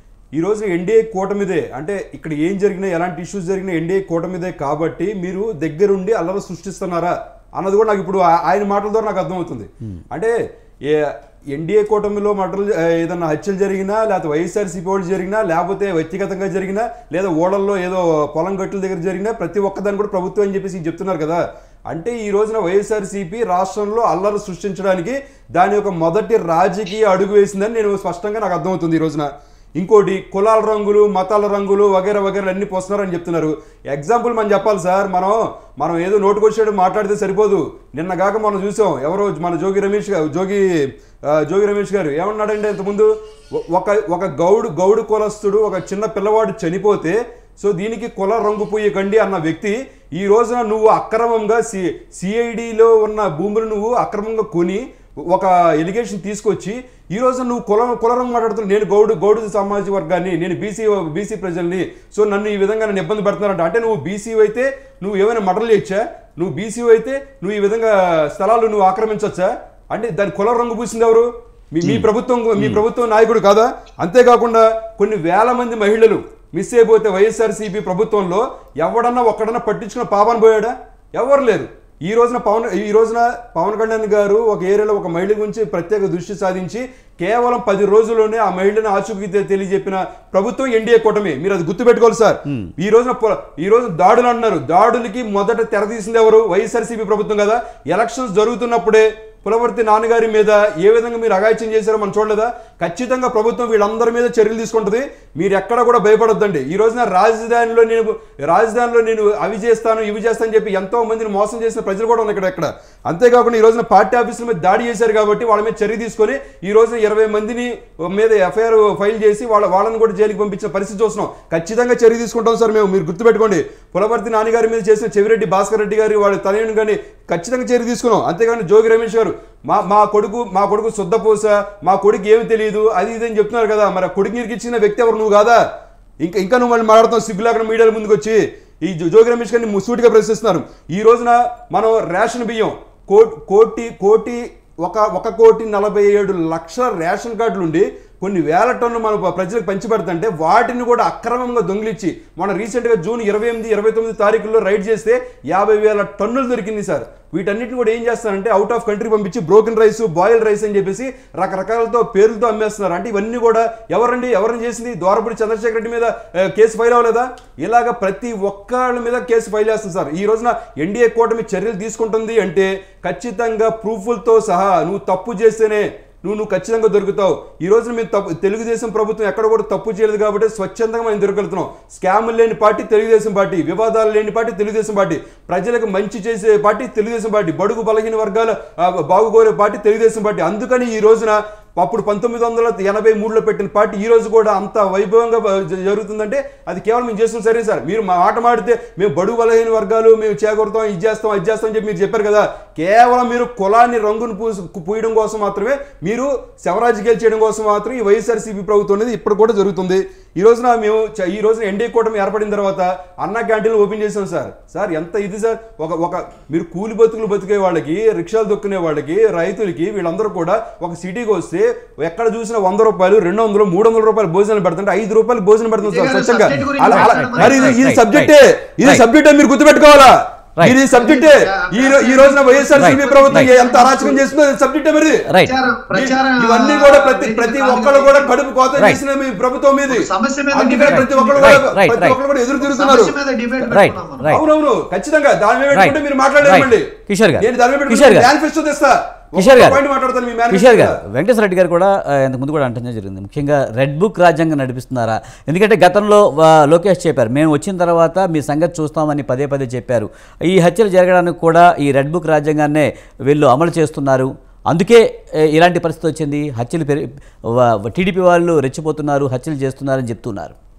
[SPEAKER 3] ఈ రోజు ఎన్డీఏ కూటమిదే అంటే ఇక్కడ ఏం జరిగినా ఎలాంటి ఇష్యూస్ జరిగినా ఎన్డీఏ కూటమిదే కాబట్టి మీరు దగ్గరుండి అల్లరి సృష్టిస్తున్నారా అన్నది కూడా నాకు ఇప్పుడు ఆ- ఆయన మాటల ద్వారా నాకు అర్థమవుతుంది అంటే ఏ ఎన్డీఏ కూటమిలో మటలు ఏదన్నా హత్యలు జరిగినా లేకపోతే వైఎస్ఆర్సీపీ వాళ్ళు జరిగినా లేకపోతే వ్యక్తిగతంగా జరిగినా లేదా ఓడల్లో ఏదో పొలం గట్టుల దగ్గర జరిగినా ప్రతి ఒక్కదాన్ని కూడా ప్రభుత్వం అని చెప్పేసి చెప్తున్నారు కదా అంటే ఈ రోజున వైఎస్ఆర్సీపీ రాష్ట్రంలో అల్లరి సృష్టించడానికి దాని యొక్క మొదటి రాజకీయ అడుగు వేసిందని నేను స్పష్టంగా నాకు అర్థమవుతుంది ఈ రోజున ఇంకోటి కులాల రంగులు మతాల రంగులు వగేరా వగేరా అన్ని పోస్తున్నారని చెప్తున్నారు ఎగ్జాంపుల్ మనం చెప్పాలి సార్ మనం మనం ఏదో నోటుకొచ్చాడు మాట్లాడితే సరిపోదు నిన్న కాక మనం చూసాం ఎవరో మన జోగి రమేష్ గారు జోగి ఆ, జోగి రమేష్ గారు ఏమన్నాడంటే ఇంతకుముందు ఒ- ఒక ఒక గౌడు గౌడు కులస్తుడు ఒక చిన్న పిల్లవాడు చనిపోతే సో దీనికి కుల రంగు పూయకండి అన్న వ్యక్తి ఈ రోజున నువ్వు అక్రమంగా సి సిఐడిలో ఉన్న భూములు నువ్వు అక్రమంగా కొని ఒక ఎలిగేషన్ తీసుకొచ్చి ఈ రోజు నువ్వు కులం కులరం మాట్లాడుతున్నావు నేను గౌడు గౌడు సామాజిక వర్గాన్ని నేను బీసీ బీసీ ప్రజల్ని సో నన్ను ఈ విధంగా నన్ను ఇబ్బంది పెడుతున్నారంట అంటే నువ్వు బీసీ అయితే నువ్వు ఏమైనా మటలు చేయొచ్చా నువ్వు బీసీ అయితే నువ్వు ఈ విధంగా స్థలాలు నువ్వు ఆక్రమించవచ్చా అంటే దాని కుల రంగు పూసింది ఎవరు మీ మీ ప్రభుత్వం మీ ప్రభుత్వం నాయకుడు కాదా అంతేకాకుండా కొన్ని వేల మంది మహిళలు మిస్ అయిపోతే వైఎస్ఆర్సీపీ ప్రభుత్వంలో ఎవడన్నా ఒక్కడన్నా పట్టించుకున్న పాపన పోయాడా ఎవరు లేరు ఈ రోజున పవన్ ఈ రోజున పవన్ కళ్యాణ్ గారు ఒక ఏరియాలో ఒక మహిళ గురించి ప్రత్యేక దృష్టి సాధించి కేవలం పది రోజుల్లోనే ఆ మహిళను ఆచూకీ తె- తెలియజెప్పిన ప్రభుత్వం ఎన్డీఏ కూటమి మీరు అది గుర్తుపెట్టుకోవాలి సార్ ఈ రోజున పొ- ఈ రోజు దాడులు అంటున్నారు దాడులకి మొదట తెరతీసింది ఎవరు వైఎస్ఆర్సీపీ ప్రభుత్వం కదా ఎలక్షన్స్ జరుగుతున్నప్పుడే పులవర్తి నాన్నగారి మీద ఏ విధంగా మీరు అగాయిత్యం చేశారో మనం చూడలేదా ఖచ్చితంగా ప్రభుత్వం వీళ్ళందరి మీద చర్యలు తీసుకుంటుంది మీరు ఎక్కడ కూడా భయపడొద్దండి ఈ రోజున రాజధానిలో నేను రాజధానిలో నేను అవి చేస్తాను ఇవి చేస్తాను చెప్పి ఎంతో మందిని మోసం చేసిన ప్రజలు కూడా ఉన్నారు ఇక్కడ ఇక్కడ అంతేకాకుండా ఈ రోజున పార్టీ ఆఫీసుల మీద దాడి చేశారు కాబట్టి వాళ్ళ మీద చర్య తీసుకొని ఈ రోజున ఇరవై మందిని మీద ఎఫ్ఐఆర్ ఫైల్ చేసి వాళ్ళ వాళ్ళని కూడా జైలుకి పంపించిన పరిస్థితి చూస్తున్నాం ఖచ్చితంగా చర్య తీసుకుంటాం సార్ మేము మీరు గుర్తుపెట్టుకోండి పులవర్తి నాన్నగారి మీద చేసిన చెవిరెడ్డి భాస్కర్ రెడ్డి గారి వాళ్ళ తనయుని కానీ ఖచ్చితంగా చర్య తీసుకున్నాం అంతేగాని జోగి రమేష్ గారు మా మా కొడుకు మా కొడుకు శుద్ధపూస మా కొడుకు ఏమి తెలియదు అది ఇది అని చెప్తున్నారు కదా మరి ఆ కొడుకు ఇచ్చిన వ్యక్తి ఎవరు నువ్వు కాదా ఇంకా ఇంకా నువ్వు మళ్ళీ మాట్లాడుతావు సిగ్గులేకుండా మీడియాల ముందుకు వచ్చి ఈ జో- జోగి రమేష్ గారిని ముసూటిగా ప్రశ్నిస్తున్నారు ఈ రోజున మనం రేషన్ బియ్యం కో కోటి కోటి ఒక ఒక కోటి నలభై ఏడు లక్షల రేషన్ కార్డులు ఉండి కొన్ని వేల టన్నులు మన ప్రజలకు పంచిపెడుతుంటే వాటిని కూడా అక్రమంగా దొంగిలించి మన రీసెంట్గా జూన్ ఇరవై ఎనిమిది ఇరవై తొమ్మిది తారీఖుల్లో రైడ్ చేస్తే యాభై వేల టన్నులు దొరికింది సార్ వీటన్నిటిని కూడా ఏం చేస్తారంటే అవుట్ ఆఫ్ కంట్రీ పంపించి బ్రోకెన్ రైస్ బాయిల్డ్ రైస్ అని చెప్పేసి రకరకాలతో పేర్లతో అమ్మేస్తున్నారు అంటే ఇవన్నీ కూడా ఎవరండి ఎవరిని చేసింది ద్వారపుడి చంద్రశేఖర్ రెడ్డి మీద ఆ, కేసు ఫైల్ అవ్వలేదా ఇలాగ ప్రతి ఒక్కళ్ళ మీద కేసు ఫైల్ చేస్తుంది సార్ ఈ రోజున ఎన్డీఏ కూటమి చర్యలు తీసుకుంటుంది అంటే ఖచ్చితంగా ప్రూఫ్లతో సహా నువ్వు తప్పు చేస్తేనే నువ్వు నువ్వు ఖచ్చితంగా దొరుకుతావు ఈ రోజు మేము తప్పు తెలుగుదేశం ప్రభుత్వం ఎక్కడ కూడా తప్పు చేయలేదు కాబట్టి స్వచ్ఛందంగా మనం దొరకలుగుతున్నాం స్కాములు లేని పార్టీ తెలుగుదేశం పార్టీ వివాదాలు లేని పార్టీ తెలుగుదేశం పార్టీ ప్రజలకు మంచి చేసే పార్టీ తెలుగుదేశం పార్టీ బడుగు బలహీన వర్గాల ఆ, బాగుకోరే పార్టీ తెలుగుదేశం పార్టీ అందుకని ఈ రోజున అప్పుడు పంతొమ్మిది వందల ఎనభై మూడులో పెట్టిన పార్టీ ఈ రోజు కూడా అంత వైభవంగా జ- జరుగుతుందంటే అది కేవలం మేము చేస్తున్నాం సరే సార్ మీరు మా మాట మాడితే మేము బడుగు బలహీన వర్గాలు మేము చేకూరుతాం ఇది చేస్తాం అది చేస్తాం అని చెప్పి మీరు చెప్పారు కదా కేవలం మీరు కులాన్ని రంగును పూసి పూయడం కోసం మాత్రమే మీరు శవరాజకీయాలు చేయడం కోసం మాత్రం ఈ వైఎస్ఆర్సీపీ ప్రభుత్వం అనేది ఇప్పుడు కూడా జరుగుతుంది ఈ రోజున మేము చ- ఈ రోజున ఎన్డీఏ కూటమి ఏర్పడిన తర్వాత అన్న క్యాంటీన్లు ఓపెన్ చేసాం సార్ సార్ ఎంత ఇది సార్ ఒక ఒక మీరు కూలి బతుకులు బతికే వాళ్ళకి రిక్షాలు దొక్కునే వాళ్ళకి రైతులకి వీళ్ళందరూ కూడా ఒక సిటీకి వస్తే ఎక్కడ చూసినా వంద రూపాయలు రెండు వందలు మూడు వందల రూపాయలు భోజనం పెడుతుంటే ఐదు రూపాయలు భోజనం పెడుతుంది సార్
[SPEAKER 4] విజయ్ గారు,
[SPEAKER 3] స్వచ్ఛంగా
[SPEAKER 4] subject గురించి
[SPEAKER 3] అలా- అలా-
[SPEAKER 4] మాట్లాడమని
[SPEAKER 3] మరి ఇది- ఇది
[SPEAKER 1] Right,
[SPEAKER 3] సబ్జెక్టే ఇది
[SPEAKER 1] right.
[SPEAKER 3] సబ్జెక్టే మీరు గుర్తుపెట్టుకోవాలా
[SPEAKER 1] Right.
[SPEAKER 3] ఇది సబ్జెక్టే ఈ రో- ఈ రోజున వైఎస్ఆర్సీపీ
[SPEAKER 1] Right.
[SPEAKER 3] ప్రభుత్వం
[SPEAKER 1] Right.
[SPEAKER 3] ఎంత అరాచకం చేస్తుందో అది సబ్జెక్టే మరి
[SPEAKER 1] రైట్
[SPEAKER 4] ప్రచారం ప్రచారం
[SPEAKER 3] ఇవన్నీ కూడా ప్రతి ప్రతి
[SPEAKER 4] కాదు
[SPEAKER 3] ఒక్కళ్ళు కూడా కడుపు కోత
[SPEAKER 1] Right.
[SPEAKER 3] చేసిన మీ ప్రభుత్వం మీది
[SPEAKER 4] ఒక సమస్య మీద
[SPEAKER 3] అందుకని
[SPEAKER 4] debate
[SPEAKER 3] ప్రతి ఒక్కళ్ళు
[SPEAKER 1] Right,
[SPEAKER 3] కూడా
[SPEAKER 1] right,
[SPEAKER 3] ప్రతి
[SPEAKER 1] right.
[SPEAKER 3] ఒక్కళ్ళు కూడా ఎదురు తిరుగుతున్నారు
[SPEAKER 4] సమస్య మీద డిబేట్
[SPEAKER 1] Right,
[SPEAKER 4] పెట్టుకున్నాం మనం.
[SPEAKER 1] right.
[SPEAKER 3] అవునవును ఖచ్చితంగా దాని మీద
[SPEAKER 1] Right.
[SPEAKER 3] పెట్టుకుంటే మీరు మాట్లాడేమండి
[SPEAKER 1] Right. కిషోర్ గారు.
[SPEAKER 3] నేను దాని మీద
[SPEAKER 1] కిషోర్ గారు.
[SPEAKER 3] మేనిఫెస్టో తెస్తా
[SPEAKER 1] కిషోర్ గారు
[SPEAKER 3] పాయింట్ మాట్లాడతాను మీ
[SPEAKER 1] కిషోర్
[SPEAKER 3] మేనిఫెస్టో
[SPEAKER 1] గారు వెంకటేశ్వర రెడ్డి గారు కూడా ఆ, ఇంతకు ముందు కూడా అంటనే జరిగింది ముఖ్యంగా రెడ్ బుక్ రాజ్యాంగం నడిపిస్తున్నారా ఎందుకంటే గతంలో ఆ, లోకేష్ చెప్పారు మేము వచ్చిన తర్వాత మీ సంగతి చూస్తామని పదే పదే చెప్పారు ఈ హత్యలు జరగడానికి కూడా ఈ రెడ్ బుక్ రాజ్యాంగాన్నే వీళ్ళు అమలు చేస్తున్నారు అందుకే ఏ, ఇలాంటి పరిస్థితి వచ్చింది హత్యలు పెరి టీడీపీ వాళ్ళు రెచ్చిపోతున్నారు హత్యలు చేస్తున్నారని చెప్తున్నారు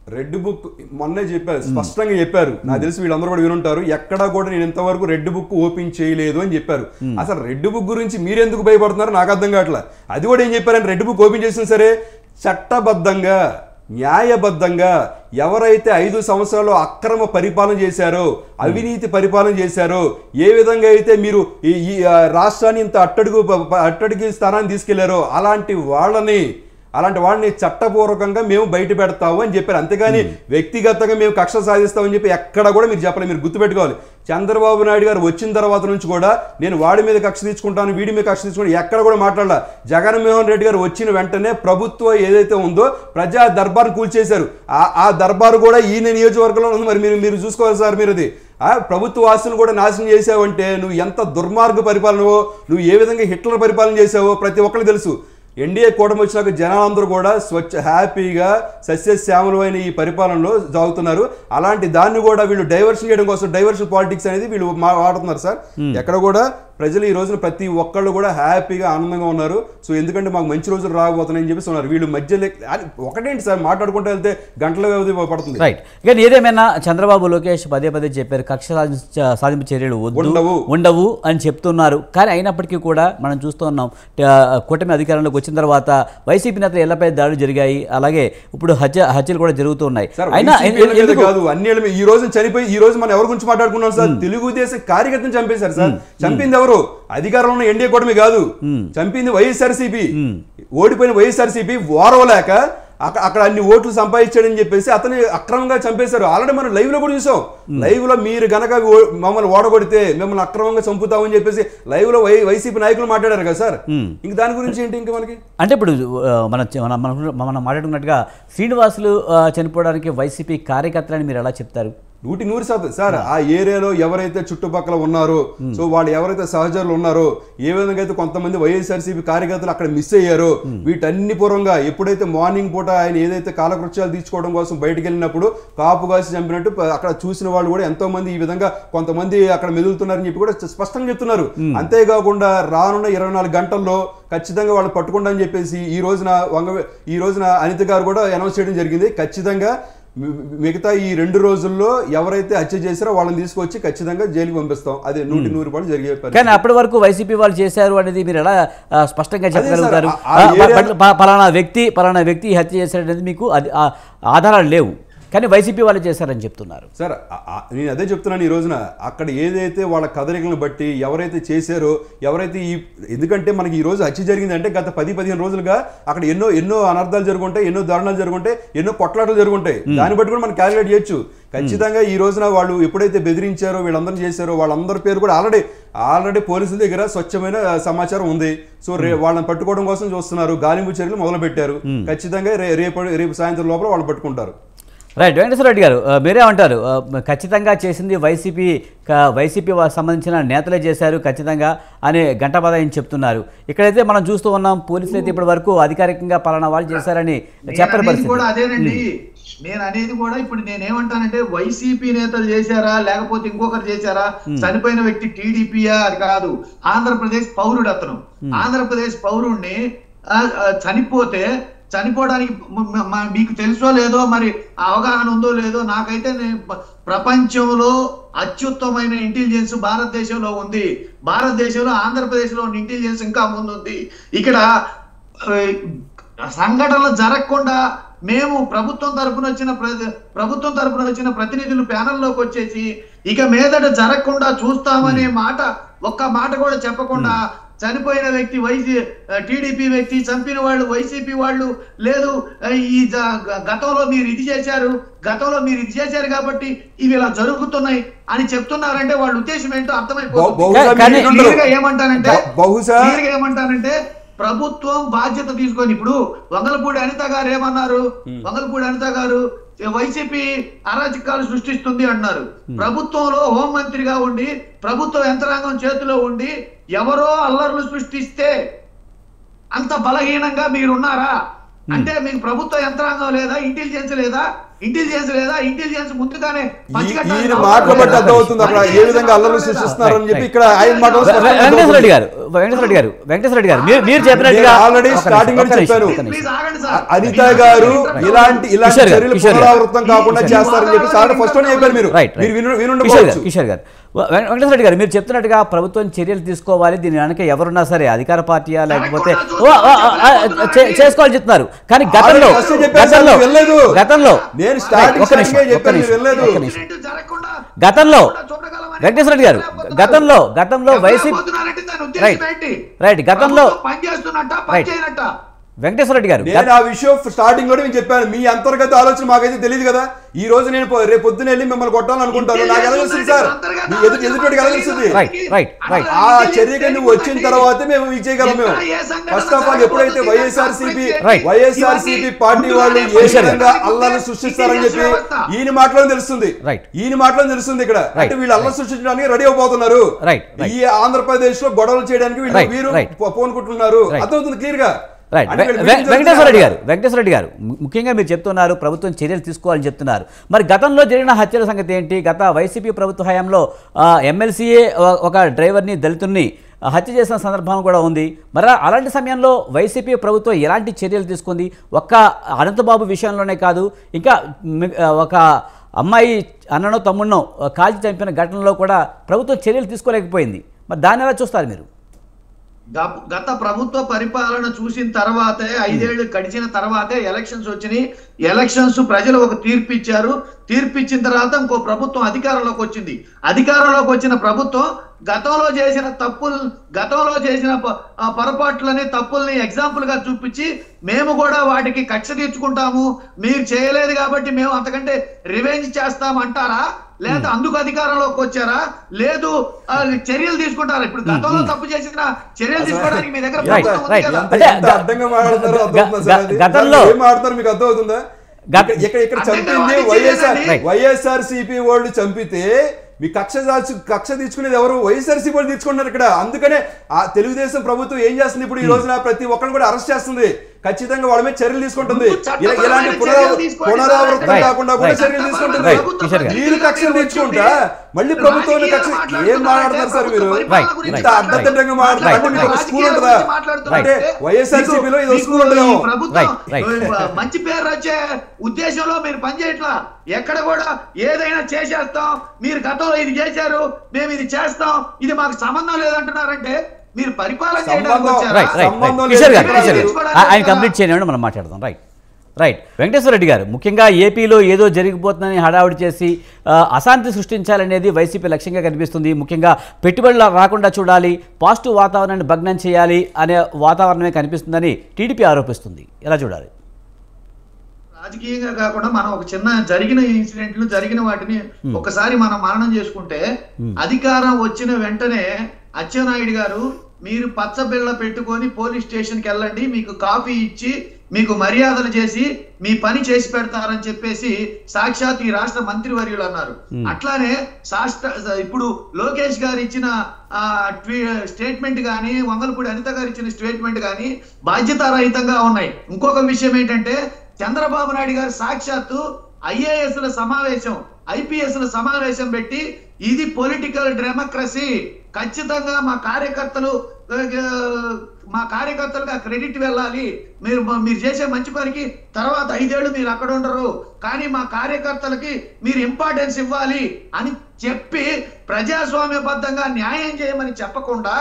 [SPEAKER 3] రెడ్ బుక్ మొన్నే చెప్పారు స్పష్టంగా చెప్పారు నాకు తెలిసి వీళ్ళందరూ కూడా వినుంటారు ఎక్కడా కూడా నేను ఇంతవరకు రెడ్ బుక్ ఓపెన్ చేయలేదు అని చెప్పారు అసలు రెడ్ బుక్ గురించి మీరు ఎందుకు భయపడుతున్నారో నాకు అర్థం కావట్లే అది కూడా ఏం చెప్పారంటే రెడ్ బుక్ ఓపెన్ చేసిన సరే చట్టబద్ధంగా న్యాయబద్ధంగా ఎవరైతే ఐదు సంవత్సరాలు అక్రమ పరిపాలన చేశారో అవినీతి పరిపాలన చేశారో ఏ విధంగా అయితే మీరు ఈ ఈ, ఆ, రాష్ట్రాన్ని ఇంత అట్టడుగు ప- ప- అట్టడుగు స్థానాన్ని తీసుకెళ్లారో అలాంటి వాళ్ళని అలాంటి వాళ్ళని చట్టపూర్వకంగా మేము బయట పెడతాము అని చెప్పారు అంతేగాని వ్యక్తిగతంగా మేము కక్ష సాధిస్తామని చెప్పి ఎక్కడ కూడా మీరు చెప్పలేదు మీరు గుర్తుపెట్టుకోవాలి చంద్రబాబు నాయుడు గారు వచ్చిన తర్వాత నుంచి కూడా నేను వాడి మీద కక్ష తీసుకుంటాను వీడి మీద కక్ష తీసుకుంటాను ఎక్కడ కూడా మాట్లాడాల జగన్మోహన్ రెడ్డి గారు వచ్చిన వెంటనే ప్రభుత్వం ఏదైతే ఉందో ప్రజా దర్బార్ కూల్చేశారు ఆ ఆ దర్బారు కూడా ఈయన నియోజకవర్గంలో ఉంది మరి మీరు మీరు చూసుకోవాలి సార్ మీరు అది ఆ ప్రభుత్వ ఆస్తులు కూడా నాశనం చేసావంటే నువ్వు ఎంత దుర్మార్గ పరిపాలనవో నువ్వు ఏ విధంగా హిట్లర్ పరిపాలన చేసావో ప్రతి ఒక్కరికి తెలుసు ఎన్డీఏ కూటమి వచ్చినాక జనాలందరూ కూడా స్వచ్ఛ హ్యాపీగా సస్యశ్యామలమైన ఈ పరిపాలనలో సాగుతున్నారు అలాంటి దాన్ని కూడా వీళ్ళు డైవర్షన్ చేయడం కోసం డైవర్షన్ పాలిటిక్స్ అనేది వీళ్ళు మా- వాడుతున్నారు సార్ ఎక్కడ కూడా ప్రజలు ఈ రోజున ప్రతి ఒక్కళ్ళు కూడా హ్యాపీగా ఆనందంగా ఉన్నారు సో ఎందుకంటే మాకు మంచి రోజులు రాబోతున్నాయని చెప్పేసి ఉన్నారు వీళ్ళు మధ్యలో అది ఒకటేంటి సార్ మాట్లాడుకుంటూ వెళ్తే గంటల వ్యవధి పడుతుంది
[SPEAKER 1] రైట్ కానీ ఏదేమైనా చంద్రబాబు లోకేష్ పదే పదే చెప్పారు కక్ష సాధించ- సాధింపు చర్యలు వద్దు
[SPEAKER 3] ఉండవు.
[SPEAKER 1] ఉండవు అని చెప్తున్నారు కానీ అయినప్పటికీ కూడా మనం చూస్తూ ఉన్నాం ఆ, కూటమి అధికారంలోకి వచ్చిన తర్వాత వైసీపీ నేతలు ఇళ్లపై దాడులు జరిగాయి అలాగే ఇప్పుడు హత్య హత్యలు కూడా జరుగుతూ ఉన్నాయి
[SPEAKER 3] సార్
[SPEAKER 1] అయినా
[SPEAKER 3] వైసీపీ వాళ్ళ మీద
[SPEAKER 1] ఎందుకు-
[SPEAKER 3] కాదు అన్ని వాళ్ళ మీద- ఈ రోజు చనిపోయి ఈ రోజు మనం ఎవరి గురించి మాట్లాడుకున్నాం సార్ తెలుగుదేశం కార్యకర్తను చంపేశారు సార్ చంపింది ఎవరు అధికారంలో ఉన్న ఎన్డీఏ కూటమి కాదు చంపింది వైఎస్ఆర్సీపీ ఓడిపోయిన వైఎస్ఆర్సీపీ ఓరవలేక అక్కడ అక్కడ అన్ని ఓట్లు సంపాదించాడని చెప్పేసి అతని అక్రమంగా చంపేశారు ఆల్రెడీ మనం లైవ్ లో కూడా చూసాం లైవ్ లో మీరు గనక ఓ- మమ్మల్ని ఓడగొడితే మిమ్మల్ని అక్రమంగా చంపుతామని చెప్పేసి లైవ్ లో వై వైసీపీ నాయకులు మాట్లాడారు కదా సార్ ఇంక దాని గురించి ఏంటి ఇంకా మనకి
[SPEAKER 1] అంటే ఇప్పుడు ఆ, మన మన మన- మనం మాట్లాడుకున్నట్టుగా శ్రీనివాసులు ఆ, చనిపోవడానికి వైసీపీ కార్యకర్తలని మీరు ఎలా చెప్తారు
[SPEAKER 3] నూటి నూరు శాతం సార్ ఆ ఏరియాలో ఎవరైతే చుట్టుపక్కల ఉన్నారో సో వాళ్ళు ఎవరైతే సహచరులు ఉన్నారో ఏ విధంగా అయితే కొంతమంది వైఎస్ఆర్సీపీ కార్యకర్తలు అక్కడ మిస్ అయ్యారో వీటన్ని పూర్వంగా ఎప్పుడైతే మార్నింగ్ పూట ఆయన ఏదైతే కాలకృత్యాలు తీర్చుకోవడం కోసం బయటికి వెళ్ళినప్పుడు కాపు కాసి చంపినట్టు ప- అక్కడ చూసిన వాళ్ళు కూడా ఎంతో మంది ఈ విధంగా కొంతమంది అక్కడ మెదులుతున్నారని చెప్పి కూడా స్పష్టంగా చెప్తున్నారు అంతేకాకుండా రానున్న ఇరవై నాలుగు గంటల్లో ఖచ్చితంగా వాళ్ళు పట్టుకుండా అని చెప్పేసి ఈ రోజున వంగ ఈ రోజున అనిత గారు కూడా అనౌన్స్ చేయడం జరిగింది ఖచ్చితంగా మి- మిగతా ఈ రెండు రోజుల్లో ఎవరైతే హత్య చేశారో వాళ్ళని తీసుకొచ్చి ఖచ్చితంగా జైలుకి పంపిస్తాం అది నూటి నూరు రూపాయలు జరిగే పరిస్థితి.
[SPEAKER 1] కానీ అప్పటి వరకు వైసీపీ వాళ్ళు చేశారు అనేది మీరు ఎలా ఆ, స్పష్టంగా చెప్పగలుగుతారు
[SPEAKER 3] ఆ- ఆ
[SPEAKER 1] ఆ,
[SPEAKER 3] ఏరియా-
[SPEAKER 1] ప- ప- పలానా వ్యక్తి పలానా వ్యక్తి ఈ హత్య చేశారనేది మీకు అది ఆ ఆధారాలు లేవు కానీ వైసీపీ వాళ్ళు చేశారని చెప్తున్నారు
[SPEAKER 3] సార్ ఆ- ఆ- నేను అదే చెప్తున్నాను ఈ రోజున అక్కడ ఏదైతే వాళ్ళ కదలికలను బట్టి ఎవరైతే చేశారో ఎవరైతే ఈ ఎందుకంటే మనకి ఈ రోజు హత్య జరిగిందంటే గత పది పదిహేను రోజులుగా అక్కడ ఎన్నో ఎన్నో అనర్థాలు జరుగుంటాయి ఎన్నో దారుణాలు జరుగుంటాయి ఎన్నో కొట్లాటలు జరుగుంటాయి దాన్ని బట్టి కూడా మనం క్యాలిక్యులేట్ చేయొచ్చు ఖచ్చితంగా ఈ రోజున వాళ్ళు ఎప్పుడైతే బెదిరించారో వీళ్ళందరూ చేశారో వాళ్ళందరి పేరు కూడా ఆల్రెడీ ఆల్రెడీ పోలీసుల దగ్గర స్వచ్ఛమైన సమాచారం ఉంది సో రే వాళ్ళని పట్టుకోవడం కోసం చూస్తున్నారు గాలింపు చర్యలు మొదలు పెట్టారు ఖచ్చితంగా రే- రేపు రేపు సాయంత్రం లోపల వాళ్ళు పట్టుకుంటారు
[SPEAKER 1] రైట్ వెంకటేశ్వర రెడ్డి గారు ఆ, మీరేమంటారు ఆ, ఖచ్చితంగా చేసింది వైసీపీ క- వైసీపీ వా- సంబంధించిన నేతలే చేశారు ఖచ్చితంగా అనే గంటపదాయం చెప్తున్నారు ఇక్కడైతే మనం చూస్తూ ఉన్నాం పోలీసులు అయితే ఇప్పటి వరకు అధికారికంగా పలానా వాళ్ళు చేశారని
[SPEAKER 4] నేను
[SPEAKER 1] చెప్పని
[SPEAKER 4] అనేది కూడా
[SPEAKER 1] పరిస్థితి
[SPEAKER 4] అదేనండి నేను అనేది కూడా ఇప్పుడు నేనేమంటానంటే వైసీపీ నేతలు చేశారా లేకపోతే ఇంకొకరు చేశారా చనిపోయిన వ్యక్తి టీడీపీయా అది కాదు ఆంధ్రప్రదేశ్ పౌరుడు అతను ఆంధ్రప్రదేశ్ పౌరుణ్ణి ఆ, ఆ, చనిపోతే చనిపోవడానికి మ- మ- మ- మీకు తెలుసో లేదో మరి ఆ అవగాహన ఉందో లేదో నాకైతే నేను ప- ప్రపంచంలో అత్యుత్తమైన ఇంటెలిజెన్స్ భారతదేశంలో ఉంది భారతదేశంలో ఆంధ్రప్రదేశ్లో ఉన్న ఇంటెలిజెన్స్ ఇంకా ముందుంది ఇక్కడ ఆ, సంఘటనలు జరగకుండా మేము ప్రభుత్వం తరపున వచ్చిన ప్ర- ప్రభుత్వం తరపున వచ్చిన ప్రతినిధులు ప్యానెల్లోకి వచ్చేసి ఇక మీదట జరగకుండా చూస్తామనే మాట ఒక్క మాట కూడా చెప్పకుండా చనిపోయిన వ్యక్తి వైసీ టీడీపీ వ్యక్తి చంపిన వాళ్ళు వైసీపీ వాళ్ళు లేదు ఆ, ఈ జ- గ- గతంలో మీరు ఇది చేశారు గతంలో మీరు ఇది చేశారు కాబట్టి ఇవి ఇలా జరుగుతున్నాయి అని చెప్తున్నారంటే వాళ్ళ ఉద్దేశం ఏంటో
[SPEAKER 3] బహు-
[SPEAKER 4] అర్థమైపోతుంది
[SPEAKER 3] బహుశా
[SPEAKER 1] కానీ
[SPEAKER 3] మీరు వినుండరు.
[SPEAKER 4] క్లియర్గా ఏమంటానంటే
[SPEAKER 3] బహు- బహుశా
[SPEAKER 4] క్లియర్గా ఏమంటానంటే ప్రభుత్వం బాధ్యత తీసుకొని ఇప్పుడు వంగలపూడి అనిత గారు ఏమన్నారు వంగలపూడి అనిత గారు వైసీపీ అరాచకాలు సృష్టిస్తుంది అన్నారు ప్రభుత్వంలో హోంమంత్రిగా ఉండి ప్రభుత్వ యంత్రాంగం చేతిలో ఉండి ఎవరో అల్లర్లు సృష్టిస్తే అంత బలహీనంగా మీరున్నారా అంటే మీకు ప్రభుత్వ యంత్రాంగం లేదా ఇంటెలిజెన్స్ లేదా ఇంటెలిజెన్స్ లేదా ఇంటెలిజెన్స్ ముందుగానే
[SPEAKER 3] ఈ-
[SPEAKER 4] పసిగట్టాల్సిన
[SPEAKER 3] ఈయన
[SPEAKER 4] అవసరం
[SPEAKER 3] మాటలు బట్టి
[SPEAKER 4] లేదా?
[SPEAKER 3] అర్థమవుతుంది అక్కడ ఏ విధంగా అల్లరి
[SPEAKER 4] లేదా?
[SPEAKER 3] సృష్టిస్తున్నారని చెప్పి
[SPEAKER 1] Right,
[SPEAKER 3] ఇక్కడ ఆయన మాటలు
[SPEAKER 1] వె-
[SPEAKER 3] స్పష్టంగా
[SPEAKER 1] వెంకటేశ్వర రెడ్డి
[SPEAKER 3] అర్థమవుతుంది.
[SPEAKER 1] గారు వెంకటేశ్వర రెడ్డి గారు వెంకటేశ్వర రెడ్డి గారు మీరు మీరు చెప్పినట్టుగా
[SPEAKER 3] నేను already
[SPEAKER 1] ఒక్క నిమిషం,
[SPEAKER 3] starting
[SPEAKER 1] ఒక్క
[SPEAKER 3] లోనే
[SPEAKER 1] నిమిషం,
[SPEAKER 3] చెప్పాను.
[SPEAKER 1] ఒక్క
[SPEAKER 4] ప్లీజ్
[SPEAKER 1] నిమిషం.
[SPEAKER 4] ఆగండి సార్.
[SPEAKER 3] అనిత
[SPEAKER 4] మీరు
[SPEAKER 3] గారు
[SPEAKER 4] మాట్లాడండి.
[SPEAKER 3] ఇలాంటి ఇలాంటి
[SPEAKER 1] కిషోర్ గారు,
[SPEAKER 3] చర్యలు
[SPEAKER 1] కిషోర్ గారు.
[SPEAKER 3] పునరావృతం కాకుండా
[SPEAKER 4] ఈ- ఈ
[SPEAKER 3] చేస్తారని చెప్పి సార్ ఫస్ట్ లోనే చెప్పారు మీరు
[SPEAKER 1] రైట్
[SPEAKER 3] మీరు విను
[SPEAKER 1] కిషోర్
[SPEAKER 3] వినుండవచ్చు
[SPEAKER 1] గారు కిషోర్ గారు వె- వెంకటేశ్వర రెడ్డి గారు మీరు చెప్తున్నట్టుగా ప్రభుత్వం చర్యలు తీసుకోవాలి దీని వెనక ఎవరున్నా సరే అధికార పార్టీయా లేకపోతే ఓ, ఆ, ఆ, ఆ, చే- చేసుకోవాలని చెప్తున్నారు కానీ గతంలో
[SPEAKER 3] ఆల్రెడీ ఫస్ట్ చెప్పాను సార్,
[SPEAKER 1] గతంలో
[SPEAKER 3] మీరు వెళ్ళలేదు.
[SPEAKER 1] గతంలో
[SPEAKER 3] నేను
[SPEAKER 1] రైట్,
[SPEAKER 3] స్టార్టింగ్
[SPEAKER 1] ఒక్క నిమిషం,
[SPEAKER 3] స్టార్టింగే
[SPEAKER 1] ఒక్క
[SPEAKER 3] చెప్పాను,
[SPEAKER 1] నిమిషం,
[SPEAKER 3] మీరు వెళ్ళలేదు.
[SPEAKER 1] ఒక్క నిమిషం.
[SPEAKER 4] ఇన్సిడెంట్ జరగకుండా
[SPEAKER 1] గతంలో
[SPEAKER 4] చూడగలమని
[SPEAKER 1] వెంకటేశ్వర రెడ్డి గారు
[SPEAKER 4] చెప్పలేకపోతున్నారు.
[SPEAKER 1] గతంలో గతంలో
[SPEAKER 4] ఎవరు
[SPEAKER 1] వైసీపీ
[SPEAKER 4] పోతున్నారంటే దాని ఉద్దేశం
[SPEAKER 1] రైట్
[SPEAKER 4] ఏంటి?
[SPEAKER 1] రైట్ గతంలో
[SPEAKER 4] ప్రభుత్వం పనిచేస్తున్నట్ట
[SPEAKER 1] రైట్.
[SPEAKER 4] పనిచేయనట్ట
[SPEAKER 1] వెంకటేశ్వర రెడ్డి గారు
[SPEAKER 3] నేను ఆ విషయం స్టార్టింగ్ లోనే మీకు చెప్పాను మీ అంతర్గత ఆలోచన మాకైతే తెలియదు కదా ఈ రోజు నేను పో- రేపు పొద్దున వెళ్ళి మిమ్మల్ని కొట్టాలనుకుంటాను నాకు ఎలా తెలుస్తుంది సార్ మీ ఎదుటి ఎదుటి ఎలా తెలుస్తుంది
[SPEAKER 1] రైట్, రైట్, రైట్.
[SPEAKER 3] ఆ చర్యకి నువ్వు వచ్చిన తర్వాతే మేము ఇది చేయగలం మేము ఫస్ట్ ఆఫ్ ఆల్ ఎప్పుడైతే YSR CP
[SPEAKER 1] right.
[SPEAKER 3] YSR CP party వాళ్ళు ఏ
[SPEAKER 1] కిషోర్ గారు.
[SPEAKER 3] విధంగా అల్లాన్ని సృష్టిస్తారని చెప్పి ఈయన మాటలో తెలుస్తుంది
[SPEAKER 1] రైట్.
[SPEAKER 3] ఈయన మాటలో తెలుస్తుంది ఇక్కడ
[SPEAKER 1] రైట్.
[SPEAKER 3] అంటే వీళ్ళు అల్లం సృష్టించడానికి రెడీ అయిపోతున్నారు
[SPEAKER 1] రైట్, రైట్.
[SPEAKER 3] ఈ ఆంధ్రప్రదేశ్ లో గొడవలు చేయడానికి వీళ్ళు
[SPEAKER 1] రైట్,
[SPEAKER 3] వీరు
[SPEAKER 1] రైట్.
[SPEAKER 3] పోనుకుంటున్నారు
[SPEAKER 1] రైట్.
[SPEAKER 3] అర్థమవుతుంది క్లియర్ గా
[SPEAKER 1] రైట్
[SPEAKER 3] అంటే వీళ్ళు
[SPEAKER 1] వె-
[SPEAKER 3] మీటింగ్
[SPEAKER 1] వెంకటేశ్వర రెడ్డి గారు
[SPEAKER 3] జరుగుతుంది
[SPEAKER 1] వెంకటేశ్వర రెడ్డి గారు ము- ముఖ్యంగా మీరు చెప్తున్నారు ప్రభుత్వం చర్యలు తీసుకోవాలని చెప్తున్నారు మరి గతంలో జరిగిన హత్యల సంగతి ఏంటి గత వైసీపీ ప్రభుత్వ హయాంలో ఎమ్మెల్సీఏ ఒక డ్రైవర్ని దళితుల్ని ఆ, హత్య చేసిన సందర్భం కూడా ఉంది మరి అలాంటి సమయంలో వైసీపీ ప్రభుత్వం ఎలాంటి చర్యలు తీసుకుంది ఒక్క అనంతబాబు విషయంలోనే కాదు ఇంకా మి- ఆ, ఒక అమ్మాయి అన్ననో తమ్ముడినో ఆ, కాల్చి చంపిన ఘటనలో కూడా ప్రభుత్వం చర్యలు తీసుకోలేకపోయింది మరి దాన్ని ఎలా చూస్తారు మీరు
[SPEAKER 4] గత- గత ప్రభుత్వ పరిపాలన చూసిన తర్వాతే ఐదేళ్లు గడిచిన తర్వాతే ఎలక్షన్స్ వచ్చినాయి ఎలక్షన్స్ ప్రజలు ఒక తీర్పు ఇచ్చారు తీర్పు ఇచ్చిన తర్వాత ఇంకో ప్రభుత్వం అధికారంలోకి వచ్చింది అధికారంలోకి వచ్చిన ప్రభుత్వం గతంలో చేసిన తప్పులు గతంలో చేసిన ప- ఆ పొరపాట్లని తప్పుల్ని ఎగ్జాంపుల్ గా చూపించి మేము కూడా వాటికి కక్ష తీర్చుకుంటాము మీరు చేయలేదు కాబట్టి మేము అంతకంటే రివెంజ్ చేస్తామంటారా లేదా అందుకు అధికారంలోకి వచ్చారా లేదు ఆ, చర్యలు తీసుకుంటారా ఇప్పుడు గతంలో తప్పు చేసిన చర్యలు తీసుకోవడానికి మీ దగ్గర
[SPEAKER 1] Right,
[SPEAKER 4] ప్రభుత్వం ఉంది
[SPEAKER 1] right.
[SPEAKER 4] కదా.
[SPEAKER 3] ఎంత-
[SPEAKER 1] అంటే
[SPEAKER 3] ఎంత
[SPEAKER 1] గ-
[SPEAKER 3] అర్థంగా మాట్లాడతారో
[SPEAKER 1] గ-
[SPEAKER 3] అర్థమవుతుందా
[SPEAKER 1] గ-
[SPEAKER 3] సార్ అది?
[SPEAKER 1] గతంలో-
[SPEAKER 3] ఏం మాట్లాడతారు మీకు అర్థమవుతుందా
[SPEAKER 1] గత-
[SPEAKER 3] ఇక్కడ ఇక్కడ
[SPEAKER 4] అర్థం
[SPEAKER 3] చంపింది
[SPEAKER 4] కావాలి
[SPEAKER 3] వైఎస్ఆర్
[SPEAKER 4] చేయాలండి.
[SPEAKER 3] వైఎస్ఆర్ సిపి వాళ్ళు చంపితే మీ కక్ష దాచు కక్ష తీర్చుకునేది ఎవరు వైఎస్ఆర్సీపీ వాళ్ళు తీర్చుకుంటున్నారు ఇక్కడ అందుకనే ఆ తెలుగుదేశం ప్రభుత్వం ఏం చేస్తుంది ఇప్పుడు ఈ రోజున ప్రతి ఒక్కరిని కూడా అరెస్ట్ చేస్తుంది ఖచ్చితంగా వాళ్ళ మీద చర్యలు తీసుకుంటుంది
[SPEAKER 4] ముందు చట్టపరమైన
[SPEAKER 3] ఇలా- ఇలాంటి
[SPEAKER 4] చర్యలు
[SPEAKER 3] పునరావ-
[SPEAKER 4] తీసుకోండి
[SPEAKER 3] పునరావృతం
[SPEAKER 1] సార్.
[SPEAKER 3] కాకుండా కూడా
[SPEAKER 1] Right.
[SPEAKER 3] చర్యలు తీసుకుంటుంది
[SPEAKER 1] Right. కిషోర్ గారు.
[SPEAKER 3] మీరు కక్షలు తెచ్చుకుంటా మళ్ళీ ప్రభుత్వాన్ని కక్ష ఏం మాట్లాడతారు సార్ మీరు
[SPEAKER 1] Right.
[SPEAKER 3] ఇంత అడ్డదిడ్డంగా మాట్లాడతారు అంటే మీకు ఒక స్కూల్
[SPEAKER 4] రాజకీయాల
[SPEAKER 3] ఉంటుందా
[SPEAKER 4] గురించి మాట్లాడుతున్నారు.
[SPEAKER 3] అంటే వైఎస్ఆర్సీపీలో ఇది
[SPEAKER 4] మీకు
[SPEAKER 3] స్కూల్ ఉంటుందేమో
[SPEAKER 4] ఈ ప్రభుత్వం
[SPEAKER 1] Right, right.
[SPEAKER 4] మంచి పేరు వచ్చే ఉద్దేశంలో మీరు పనిచేయట్లా ఎక్కడ కూడా ఏదైనా చేసేస్తాం మీరు గతంలో ఇది చేశారు మేము ఇది చేస్తాం ఇది మాకు సంబంధం లేదంటున్నారంటే మీరు పరిపాలన చేయడానికి
[SPEAKER 3] సంబంధం-
[SPEAKER 4] వచ్చారా?
[SPEAKER 1] రైట్ రైట్
[SPEAKER 3] సంబంధం
[SPEAKER 1] రైట్ కిషోర్ గారు
[SPEAKER 3] లేదు.
[SPEAKER 1] కిషోర్ గారు ఆ- ఆయన కంప్లీట్ చేయనివ్వండి మనం మాట్లాడదాం రైట్ రైట్ వెంకటేశ్వర రెడ్డి గారు ముఖ్యంగా ఏపీలో ఏదో జరిగిపోతుందని హడావుడి చేసి ఆ, అశాంతి సృష్టించాలనేది వైసీపీ లక్ష్యంగా కనిపిస్తుంది ముఖ్యంగా పెట్టుబడులు రాకుండా చూడాలి పాజిటివ్ వాతావరణాన్ని భగ్నం చేయాలి అనే వాతావరణమే కనిపిస్తుందని టీడీపీ ఆరోపిస్తుంది ఎలా చూడాలి
[SPEAKER 4] రాజకీయంగా కాకుండా మనం ఒక చిన్న జరిగిన ఇన్సిడెంట్లు జరిగిన వాటిని ఒకసారి మనం మననం చేసుకుంటే అధికారం వచ్చిన వెంటనే అచ్చెన్నాయుడు గారు మీరు పచ్చ బిళ్ళ పెట్టుకొని పోలీస్ స్టేషన్కి వెళ్ళండి మీకు కాఫీ ఇచ్చి మీకు మర్యాదలు చేసి మీ పని చేసి పెడతారని చెప్పేసి సాక్షాత్ ఈ రాష్ట్ర మంత్రివర్యులు అన్నారు అట్లానే శాస్త్ర ఇప్పుడు లోకేష్ గారు ఇచ్చిన ఆ, ట్వీ- స్టేట్మెంట్ కానీ వంగలపూడి అనిత గారు ఇచ్చిన స్టేట్మెంట్ కానీ బాధ్యతారహితంగా ఉన్నాయి ఇంకొక విషయం ఏంటంటే చంద్రబాబు నాయుడు గారు సాక్షాత్తు ఐఏఎస్ ల సమావేశం ఐపీఎస్ ల సమావేశం పెట్టి ఇది పొలిటికల్ డెమోక్రసీ ఖచ్చితంగా మా కార్యకర్తలు ఆ, మా కార్యకర్తలకు ఆ క్రెడిట్ వెళ్ళాలి మీరు మీరు చేసే మంచి పనికి తర్వాత ఐదేళ్లు మీరు అక్కడ ఉండరు కానీ మా కార్యకర్తలకి మీరు ఇంపార్టెన్స్ ఇవ్వాలి అని చెప్పి ప్రజాస్వామ్యబద్ధంగా న్యాయం చేయమని చెప్పకుండా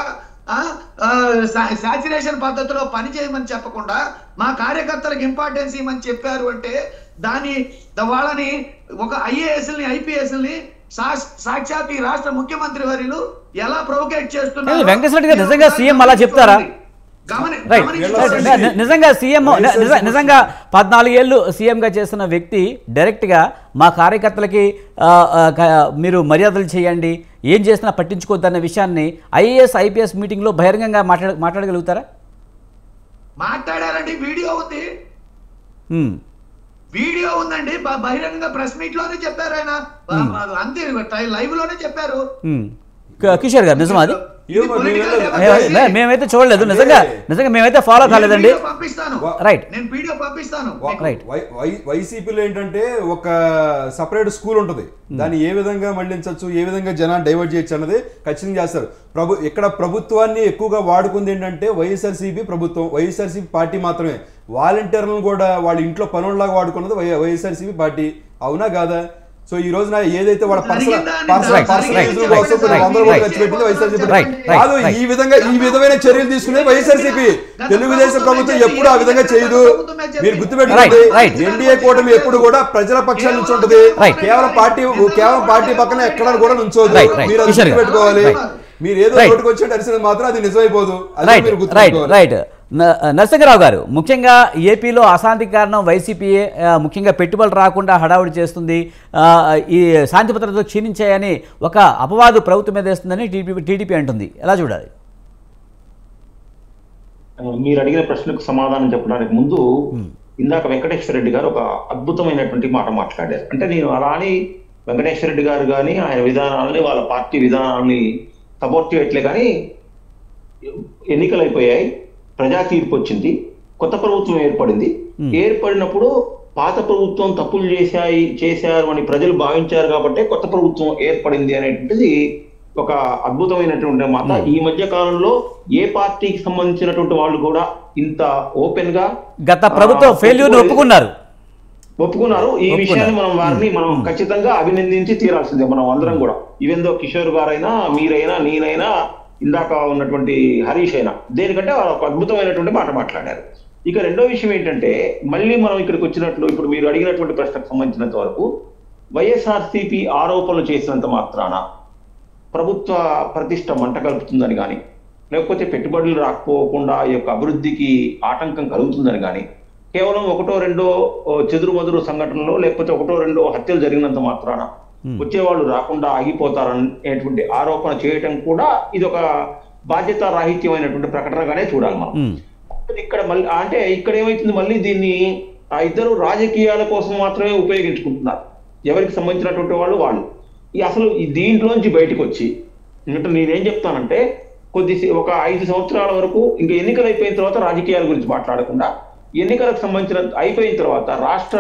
[SPEAKER 4] సాచురేషన్ పద్ధతిలో పని చేయమని చెప్పకుండా మా కార్యకర్తలకు ఇంపార్టెన్స్ ఇవ్వమని చెప్పారు అంటే దాని ద- వాళ్ళని ఒక ఐఏఎస్ ని ఐపీఎస్ ని సా- సాక్షాత్ ఈ రాష్ట్ర ముఖ్యమంత్రి వర్యులు ఎలా ప్రొవోకేట్ చేస్తున్నారు
[SPEAKER 1] ఏ, వెంకటేశ్వర రెడ్డి గారు నిజంగా సీఎం అలా చెప్తారా?
[SPEAKER 4] గమని-
[SPEAKER 1] రైట్
[SPEAKER 4] గమనించుకోండి.
[SPEAKER 1] ని- ని- నిజంగా సీఎం ని- నిజ- నిజంగా పద్నాలుగేళ్ళు సీఎంగా చేస్తున్న వ్యక్తి డైరెక్ట్గా మా కార్యకర్తలకి ఆ, ఆ, క- మీరు మర్యాదలు చేయండి ఏం చేసినా పట్టించుకోవద్దన్న విషయాన్ని ఐఏఎస్ ఐపీఎస్ మీటింగ్లో బహిరంగంగా మాట్లాడ మాట్లాడగలుగుతారా
[SPEAKER 4] మాట్లాడారండి వీడియో ఉంది
[SPEAKER 1] హ్మ్.
[SPEAKER 4] వీడియో ఉందండి బ- బహిరంగ ప్రెస్ మీట్ లోనే చెప్పారు ఆయన అంతే లైవ్ లోనే చెప్పారు
[SPEAKER 1] హ్మ్. క- కిషోర్ గారు నిజమా అది
[SPEAKER 3] ఏమో
[SPEAKER 4] ఇది political
[SPEAKER 3] మేము
[SPEAKER 4] democracy.
[SPEAKER 3] వెళ్ళలేదు.
[SPEAKER 1] మే- మేమైతే చూడలేదు నిజంగా నిజంగా మేమైతే ఫాలో
[SPEAKER 4] నేను
[SPEAKER 1] కాలేదండి
[SPEAKER 4] వీడియో పంపిస్తాను
[SPEAKER 3] వా-
[SPEAKER 1] రైట్
[SPEAKER 4] నేను వీడియో పంపిస్తాను
[SPEAKER 3] వై-
[SPEAKER 4] మీకు.
[SPEAKER 1] రైట్.
[SPEAKER 3] వై- వై- వైసీపీలో ఏంటంటే ఒక సపరేట్ స్కూల్ ఉంటుంది దాన్ని ఏ విధంగా మళ్లించవచ్చు ఏ విధంగా జనాన్ని డైవర్ట్ చేయొచ్చు అన్నది ఖచ్చితంగా చేస్తారు ప్రభు ఇక్కడ ప్రభుత్వాన్ని ఎక్కువగా వాడుకుంది ఏంటంటే వైఎస్ఆర్సీపీ ప్రభుత్వం వైఎస్ఆర్సీపీ పార్టీ మాత్రమే వాలంటీర్లను కూడా వాళ్ళ ఇంట్లో పనుల్లాగా వాడుకున్నది వై వైఎస్ఆర్సీపీ పార్టీ అవునా కాదా సో ఈ రోజున ఏదైతే వాళ్ళ పర్సనల్
[SPEAKER 4] జరిగిందా?
[SPEAKER 3] పర్సనల్
[SPEAKER 1] Right,
[SPEAKER 3] పర్సనల్
[SPEAKER 1] right,
[SPEAKER 3] యూజుల
[SPEAKER 1] right,
[SPEAKER 3] కోసం కొన్ని
[SPEAKER 1] right,
[SPEAKER 3] వందల కోట్లు
[SPEAKER 1] right.
[SPEAKER 3] ఖర్చు పెట్టింది వైఎస్ఆర్సీపీ
[SPEAKER 1] Right, right,
[SPEAKER 3] కాదు
[SPEAKER 1] right.
[SPEAKER 3] ఈ విధంగా ఈ విధమైన చర్యలు తీసుకునే వైఎస్ఆర్సీపీ తెలుగుదేశం ప్రభుత్వం ఎప్పుడు ఆ విధంగా చేయదు మీరు గుర్తుపెట్టుకోండి
[SPEAKER 1] Right, right.
[SPEAKER 3] ఎన్డీఏ కూటమి ఎప్పుడు కూడా ప్రజల పక్షాన్ని నుంచి ఉంటుంది
[SPEAKER 1] Right.
[SPEAKER 3] కేవలం పార్టీ కేవలం పార్టీ పక్కన ఎక్కడ కూడా నుంచోదు
[SPEAKER 1] Right, right.
[SPEAKER 3] మీరు అది
[SPEAKER 1] కిషోర్ గారు.
[SPEAKER 3] గుర్తుపెట్టుకోవాలి
[SPEAKER 1] Right.
[SPEAKER 3] మీరు ఏదో
[SPEAKER 1] Right.
[SPEAKER 3] నోటికి వచ్చే అరిసినది మాత్రం అది నిజమైపోదు అది
[SPEAKER 1] రైట్
[SPEAKER 3] మీరు
[SPEAKER 1] రైట్
[SPEAKER 3] గుర్తుపెట్టుకోవాలి
[SPEAKER 1] రైట్ న- నరసింహరావు గారు ముఖ్యంగా ఏపీలో అశాంతికి కారణం వైసీపీయే ఆ, ముఖ్యంగా పెట్టుబడులు రాకుండా హడావుడి చేస్తుంది ఆ, ఈ శాంతి భద్రతలు క్షీణించాయని ఒక అపవాదు ప్రభుత్వం మీద వేస్తుందని టీడీపీ టీడీపీ అంటుంది ఎలా చూడాలి
[SPEAKER 2] మీరు అడిగిన ప్రశ్నకు సమాధానం చెప్పడానికి ముందు ఇందాక వెంకటేశ్వర రెడ్డి గారు ఒక అద్భుతమైనటువంటి మాట మాట్లాడారు అంటే నేను అలా అని వెంకటేశ్వర రెడ్డి గారు కానీ ఆయన విధానాలని వాళ్ళ పార్టీ విధానాలని సపోర్ట్ చేయట్లే కానీ ఎన్నికలు అయిపోయాయి ప్రజా తీర్పు వచ్చింది కొత్త ప్రభుత్వం ఏర్పడింది ఏర్పడినప్పుడు పాత ప్రభుత్వం తప్పులు చేశాయి చేశారు అని ప్రజలు భావించారు కాబట్టి కొత్త ప్రభుత్వం ఏర్పడింది అనేటువంటిది ఒక అద్భుతమైనటువంటి మాట ఈ మధ్య కాలంలో ఏ పార్టీకి సంబంధించినటువంటి వాళ్ళు కూడా ఇంత ఓపెన్ గా
[SPEAKER 1] గత ప్రభుత్వం
[SPEAKER 2] ఆ,
[SPEAKER 1] ఫెయిల్యూర్ని ఒప్పుకున్నారు
[SPEAKER 2] ఒప్పుకున్నారు ఈ
[SPEAKER 1] ఒప్పుకున్నారు.
[SPEAKER 2] విషయాన్ని మనం వారిని మనం ఖచ్చితంగా అభినందించి తీరాల్సిందే మనం అందరం కూడా ఈవెందో కిషోర్ గారైనా మీరైనా నేనైనా ఇందాక ఉన్నటువంటి హరీష్ అయినా దేనికంటే వాళ్ళు ఒక అద్భుతమైనటువంటి మాట మాట్లాడారు ఇక రెండో విషయం ఏంటంటే మళ్ళీ మనం ఇక్కడికి వచ్చినట్లు ఇప్పుడు మీరు అడిగినటువంటి ప్రశ్నకు సంబంధించినంత వరకు వైఎస్ఆర్సీపీ ఆరోపణలు చేసినంత మాత్రాన ప్రభుత్వ ప్రతిష్ట మంట కలుపుతుందని కానీ లేకపోతే పెట్టుబడులు రాకపోకుండా ఈ యొక్క అభివృద్ధికి ఆటంకం కలుగుతుందని కానీ కేవలం ఒకటో రెండో ఓ, చెదురు మదురు సంఘటనలో లేకపోతే ఒకటో రెండో హత్యలు జరిగినంత మాత్రాన వచ్చేవాళ్ళు రాకుండా ఆగిపోతారనేటువంటి ఆరోపణ చేయటం కూడా ఇది ఒక బాధ్యత రాహిత్యమైనటువంటి ప్రకటనగానే చూడాలి మనం
[SPEAKER 1] ఉమ్.
[SPEAKER 2] ఇక్కడ మళ్ళీ అంటే ఇక్కడ ఏమైతుంది మళ్ళీ దీన్ని ఆ ఇద్దరు రాజకీయాల కోసం మాత్రమే ఉపయోగించుకుంటున్నారు ఎవరికి సంబంధించినటువంటి వాళ్ళు వాళ్ళు ఈ అసలు ఈ దీంట్లోంచి బయటకు వచ్చి అంటే నేనేం చెప్తానంటే కొద్ది ఒక ఐదు సంవత్సరాల వరకు ఇంకా ఎన్నికలు అయిపోయిన తర్వాత రాజకీయాల గురించి మాట్లాడకుండా ఎన్నికలకు సంబంధించిన అయిపోయిన తర్వాత రాష్ట్ర